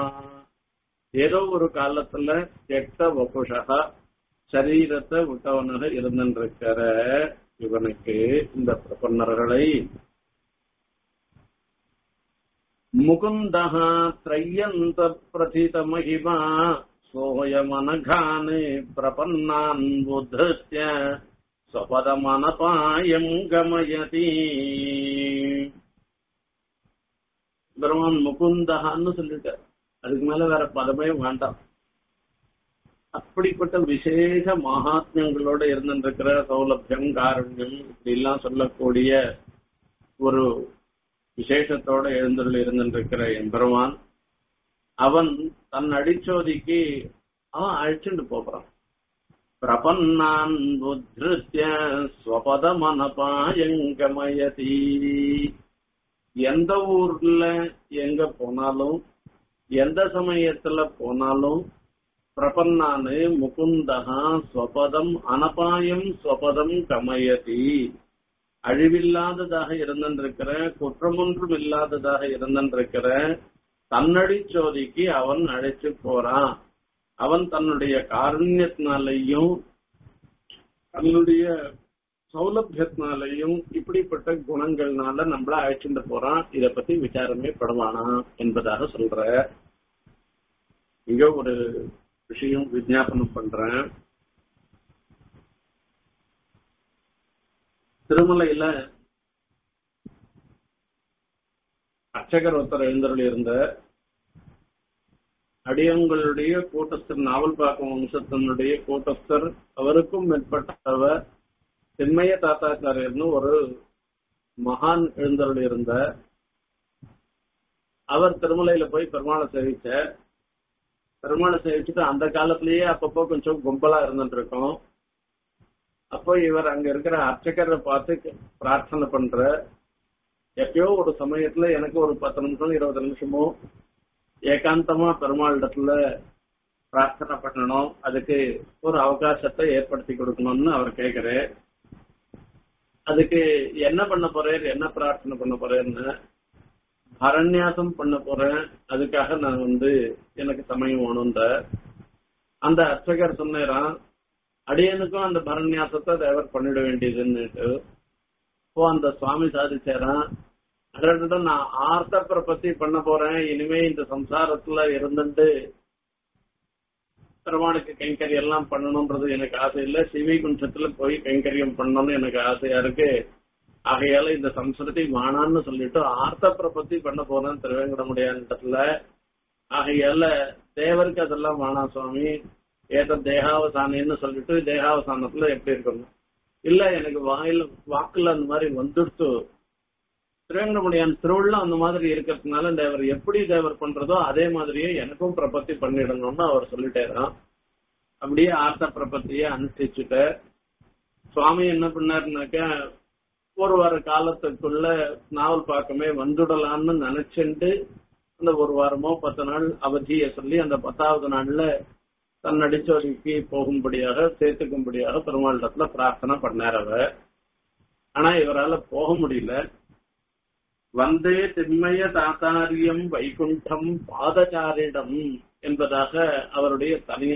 Speaker 1: ஏதோ ஒரு காலத்துல தியக்த வபுஷா சரீரத்தை விட்டவனாக இருந்திருக்கிற இவனுக்கு இந்த பிரபன்னர்களை முகுந்தः त्रय्यन्त प्रथित महिमा सोऽयमनघाने प्रपन्नान् बुद्धस्य स्वपदमनपायम् गमयति பெருமான் முகுந்தகான்னு சொல்லிட்டார் அதுக்கு மேல வேற பதமே வேண்டாம் அப்படிப்பட்ட விசேஷ மகாத்மியங்களோட இருந்திருக்கிற சௌலபியம் காரண்யம் இப்படி எல்லாம் சொல்லக்கூடிய ஒரு விசேஷத்தோட எழுந்துள்ள இருந்திருக்கிற எம்பெருமான் அவன் தன் அடிச்சோதிக்கு அவன் அழிச்சுட்டு போறான் பிரபன்னான் புத்திருத்திய ஸ்வபதமனபாயங்கமயதி எந்த ஊர்ல எங்க போனாலும் எந்த சமயத்துல போனாலும் பிரபன்னானு முகுந்தகா ஸ்வபதம் அனபாயம் ஸ்வபதம் கமயதி அழிவில்லாததாக இருந்திருக்கிற குற்றமொன்றும் இல்லாததாக இருந்திருக்கிற தன்னடி சோதிக்கு அவன் அழைச்சு போறான் அவன் தன்னுடைய காருண்யத்தினாலையும் தன்னுடைய சௌலபியத்தினாலையும் இப்படிப்பட்ட குணங்கள்னால நம்மள அழைச்சிட்டு போறான் இத பத்தி விசாரமே படுவானா என்பதாக சொல்ற இங்க ஒரு விஷயம் விஜாபனம் பண்றேன் திருமலையில அர்ச்சகர் ஒருத்தர் எழுந்தருள் இருந்த அடியங்களுடைய கூட்டஸ்தர் நாவல்பாக்கம் வம்சத்தினுடைய கூட்டஸ்தர் அவருக்கும் மேற்பட்டவர் சென்மய தாத்தாச்சாரியர்னு ஒரு மகான் எழுந்தருள் இருந்த அவர் திருமலையில போய் பெருமாளை சேவிச்ச பெருமாளை சேவிச்சுட்டு அந்த காலத்திலேயே அப்பப்போ கொஞ்சம் கும்பலா இருந்துட்டு இருக்கோம் அப்போ இவர் அங்க இருக்கிற அர்ச்சகரை பார்த்து பிரார்த்தனை பண்ற எப்பயோ ஒரு சமயத்துல எனக்கு ஒரு பத்து நிமிஷம் இருபது நிமிஷமோ ஏகாந்தமா பெருமாள் இடத்துல பிரார்த்தனை பண்ணணும் அதுக்கு ஒரு அவகாசத்தை ஏற்படுத்தி கொடுக்கணும்னு அவர் கேக்குறாரு அதுக்கு என்ன பண்ண போறேன் என்ன பிரார்த்தனை பண்ண போறேன்னு அரண்யாசம் பண்ண போறேன் அதுக்காக நான் வந்து எனக்கு சமயம் வேணும்ன்ற அந்த அர்ச்சகர் சொன்னாராம் அடியனுக்கும் அந்த பரண்யாசத்தை தேவர் பண்ணிட வேண்டியதுன்னுட்டு இப்போ அந்த சுவாமி சாதிச்சாராம் அடடட நான் ஆர்த்த பிரபத்தி பண்ண போறேன் இனிமே இந்த சம்சாரத்துல இருந்துட்டு பெருமாளுக்கு கைங்கரியம் எல்லாம் பண்ணணும்ன்றது எனக்கு ஆசை இல்ல சிவி குஞ்சத்துல போய் கைங்கரியம் பண்ணணும்னு எனக்கு ஆசையா இருக்கு ஆகையால இந்த சம்ஸ்கிருதி வானான்னு சொல்லிட்டு ஆர்த்த பிரபத்தி பண்ண போறேன் திருவேங்கடமுடியான்றதுல ஆகையால தேவருக்கு அதெல்லாம் வானா சுவாமி ஏத தேகாவசானின்னு சொல்லிட்டு தேகாவசானத்துல எப்படி இருக்கணும் இல்ல எனக்கு வாயில வாக்குல அந்த மாதிரி வந்துடுத்து திருவேங்கடமுடியான் திருவிழா அந்த மாதிரி இருக்கிறதுனால தேவர் எப்படி தேவர் பண்றதோ அதே மாதிரியே எனக்கும் பிரபத்தி பண்ணிடணும்னு அவர் சொல்லிட்டேராம் அப்படியே ஆர்த்த பிரபத்திய அனுஷ்டிச்சுட்ட சுவாமி என்ன பண்ணாருனாக்கா ஒரு வார காலத்துக்குள்ள நாவல் பாக்கமே வந்துடலாம்னு நினைச்சுட்டு அந்த ஒரு வாரமோ பத்து நாள் அவதிய சொல்லி அந்த பத்தாவது நாள்ல தன் அடிச்சோடிக்கு போகும்படியாக சேர்த்துக்கும்படியாக பெருமாளிடத்துல பிரார்த்தனை பண்ணார் அவர் ஆனா இவரால போக முடியல வந்தே திண்மய தாத்தாரியம் வைகுண்டம் பாதச்சாரிடம் என்பதாக அவருடைய தனி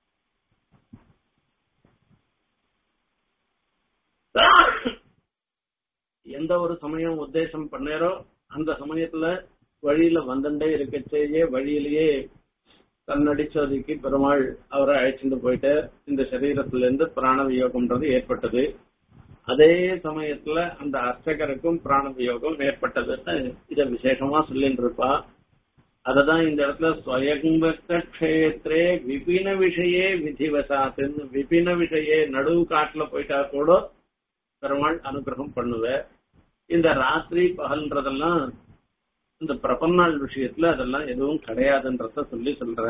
Speaker 1: எந்த ஒரு சமயம் உத்தேசம் பண்ணாரோ அந்த சமயத்துல வழியில வந்துட்டே இருக்கச்சேயே வழியிலேயே தன்னடிச்சோதிக்கு பெருமாள் அவரை அழைச்சிட்டு போயிட்டு இந்த சரீரத்துல இருந்து பிராண வியோகம்ன்றது ஏற்பட்டது அதே சமயத்துல அந்த அர்ச்சகருக்கும் பிராண வியோகம் ஏற்பட்டதுன்னு இத விசேஷமா சொல்லிட்டு இருப்பா அததான் இந்த இடத்துல ஸ்வயம்பக்க கஷேத்திரே விபின விஷயே விதிவசாத்துன்னு விபின விஷயே நடுவு காட்டுல போயிட்டா கூட பெருமாள் அனுகிரகம் பண்ணுவ இந்த ராத்திரி பகல்ன்றதெல்லாம் இந்த பிரபன்னாள் விஷயத்துல அதெல்லாம் எதுவும் கிடையாதுன்றத சொல்லி சொல்ற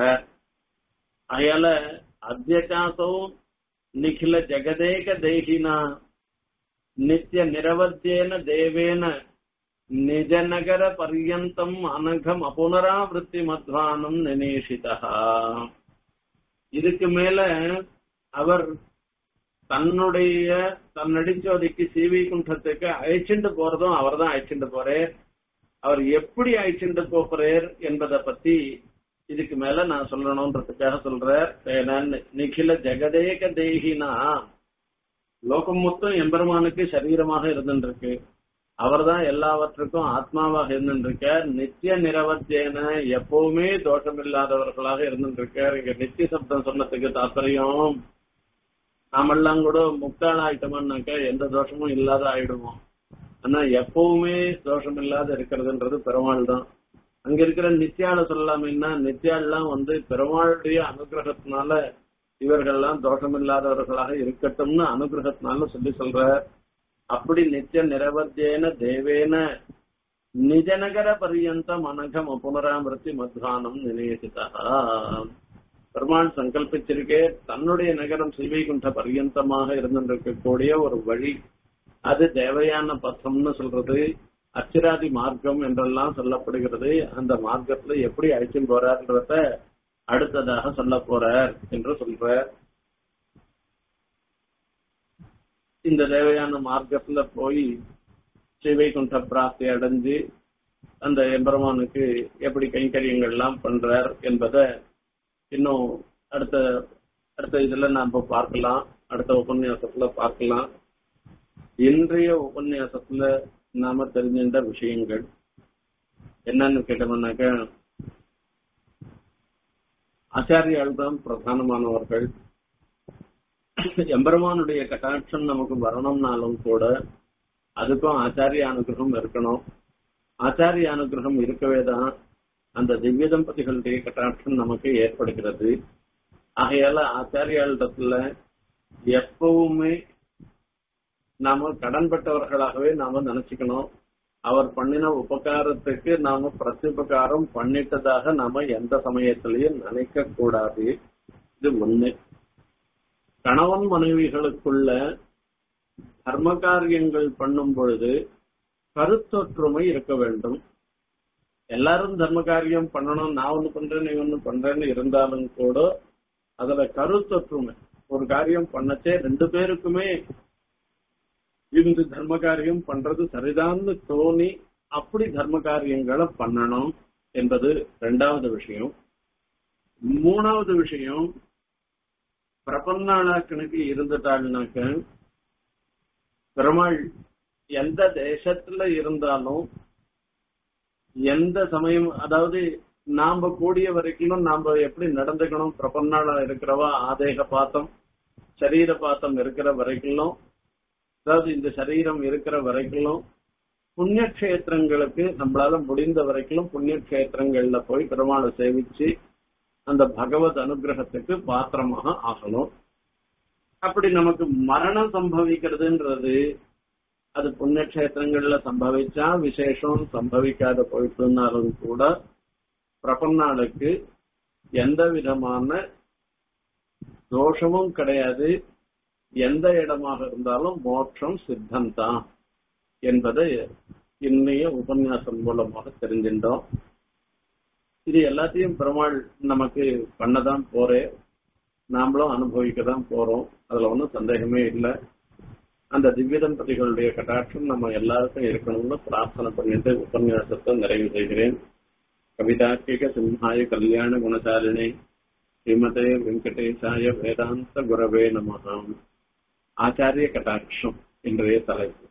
Speaker 1: அயால அத்தியகாசோ நிখিல ஜெகதேக தேகினா நித்திய நிரவத்தியேன தேவேன நிஜநகர பர்யந்தம் அனகம் அபுனராவிருத்தி மத்வானம் நினேஷிதா இதுக்கு மேல அவர் தன்னுடைய தன் நடிச்சோதிக்கு சிவி குண்டத்துக்கு அழைச்சிட்டு போறதும் அவர் தான் அழைச்சிட்டு போறார் அவர் எப்படி அழைச்சிட்டு போறார் என்பதை பத்தி இதுக்கு மேல நான் சொல்லணும்ன்றதுக்காக சொல்றேன் நிখিல ஜெகதேக தேகினா லோகம் மொத்தம் எம்பெருமானுக்கு சரீரமாக இருந்துருக்கு அவர் தான் எல்லாவற்றுக்கும் ஆத்மாவாக இருந்துருக்கார் நித்திய நிரவத்தியன எப்பவுமே தோஷம் இல்லாதவர்களாக இருந்துருக்கார் இங்க நித்திய சப்தம் சொன்னதுக்கு தாற்பயம் நாமெல்லாம் கூட முக்தாள் ஆயிட்டோம்னாக்க எந்த தோஷமும் இல்லாத ஆயிடுவோம் ஆனா எப்பவுமே தோஷம் இல்லாத இருக்கிறதுன்றது பெருமாள் தான் அங்க இருக்கிற நித்யால சொல்லலாமேன்னா நித்யாலாம் வந்து பெருமாளுடைய அனுகிரகத்தினால இவர்கள்லாம் தோஷம் இல்லாதவர்களாக இருக்கட்டும்னு அனுகிரகத்தினால சொல்லி சொல்ற அப்படி நித்திய நிரவத்தியேன தேவேன நிஜநகர பரியந்தம் அனகம் புனராமிருத்தி மத்வானம் நினையசிதா பெருமாள் சங்கல்பிச்சிருக்கே தன்னுடைய நகரம் ஸ்ரீவைகுண்ட பரியந்தமாக இருந்திருக்கக்கூடிய ஒரு வழி அது தேவையான பத்தம்னு சொல்றது அச்சிராதி மார்க்கம் என்றெல்லாம் சொல்லப்படுகிறது அந்த மார்க்கத்துல எப்படி அழைச்சின்னு போறார்ன்றத அடுத்ததாக சொல்ல போறார் என்று சொல்ற இந்த தேவையான மார்க்கத்துல போய் ஸ்ரீவைகுண்ட பிராப்தி அடைஞ்சு அந்த எம்பெருமானுக்கு எப்படி கைங்கரியங்கள் எல்லாம் பண்றார் என்பதை இன்னும் அடுத்த அடுத்த இதுல நாம பார்க்கலாம் அடுத்த உபன்யாசத்துல பார்க்கலாம் இன்றைய உபன்யாசத்துல நாம தெரிஞ்சின்ற விஷயங்கள் என்னன்னு கேட்டோம்னாக்க ஆச்சாரியால் தான் பிரதானமானவர்கள் எம்பெருமானுடைய கட்டாட்சம் நமக்கு வரணும்னாலும் கூட அதுக்கும் ஆச்சாரிய அனுகிரகம் இருக்கணும் ஆச்சாரிய அனுகிரகம் இருக்கவே தான் அந்த திவ்ய தம்பதிகளுடைய கட்டாட்சம் நமக்கு ஏற்படுகிறது ஆகையால ஆச்சாரியாளிடத்துல எப்பவுமே நாம கடன்பட்டவர்களாகவே நாம நினைச்சுக்கணும் அவர் பண்ணின உபகாரத்துக்கு நாம பிரத்யுபகாரம் பண்ணிட்டதாக நாம எந்த சமயத்திலையும் நினைக்க கூடாது இது ஒண்ணு கணவன் மனைவிகளுக்குள்ள தர்ம காரியங்கள் பண்ணும் பொழுது கருத்தொற்றுமை இருக்க வேண்டும் எல்லாரும் தர்ம காரியம் பண்ணணும் நான் ஒண்ணு பண்றேன் நீ ஒண்ணு பண்றேன்னு இருந்தாலும் கூட அதுல கருத்தொற்றுமை ஒரு காரியம் பண்ணச்சே ரெண்டு பேருக்குமே இந்த தர்ம காரியம் பண்றது சரிதான்னு தோணி அப்படி தர்ம காரியங்களை பண்ணணும் என்பது ரெண்டாவது விஷயம் மூணாவது விஷயம் பிரபன்னாளா கணக்கு இருந்துட்டாள்னாக்க பெருமாள் எந்த தேசத்துல இருந்தாலும் எந்த சமயம் அதாவது நாம கூடிய வரைக்கும் நாம எப்படி நடந்துக்கணும் பிரபன்னாளா இருக்கிறவா ஆதேக பாத்தம் சரீர பாத்தம் இருக்கிற வரைக்கும் அதாவது இந்த சரீரம் இருக்கிற வரைக்கும் புண்ணிய கஷேத்திரங்களுக்கு நம்மளால முடிந்த வரைக்கும் புண்ணிய கஷேத்திரங்கள்ல போய் பெருமாளை சேவிச்சு அந்த பகவத் அனுகிரகத்துக்கு பாத்திரமாக ஆகணும் அப்படி நமக்கு மரணம் சம்பவிக்கிறதுன்றது அது புண்ணிய கஷேத்திரங்கள்ல சம்பவிச்சா விசேஷம் சம்பவிக்காத போயிட்டுனாலும் கூட பிரபன்னாளுக்கு எந்த விதமான தோஷமும் கிடையாது எந்த இடமாக இருந்தாலும் மோட்சம் சித்தம்தான் என்பதை இன்னைய உபன்யாசம் மூலமாக தெரிஞ்சின்றோம் இது எல்லாத்தையும் பெருமாள் நமக்கு பண்ணதான் போறே நாமளும் அனுபவிக்க தான் போறோம் அதுல ஒன்றும் சந்தேகமே இல்லை அந்த திவ்ய தம்பதிகளுடைய கட்டாட்சம் நம்ம எல்லாருக்கும் இருக்கணும்னு பிரார்த்தனை பண்ணிட்டு உபன்யாசத்தை நிறைவு செய்கிறேன் கவிதாக்கிக சிம்ஹாய கல்யாண குணசாலினி ஸ்ரீமதே வெங்கடேசாய வேதாந்த குரவே நமகாம் ஆச்சாரிய கட்டாட்சம் இன்றைய தலைப்பு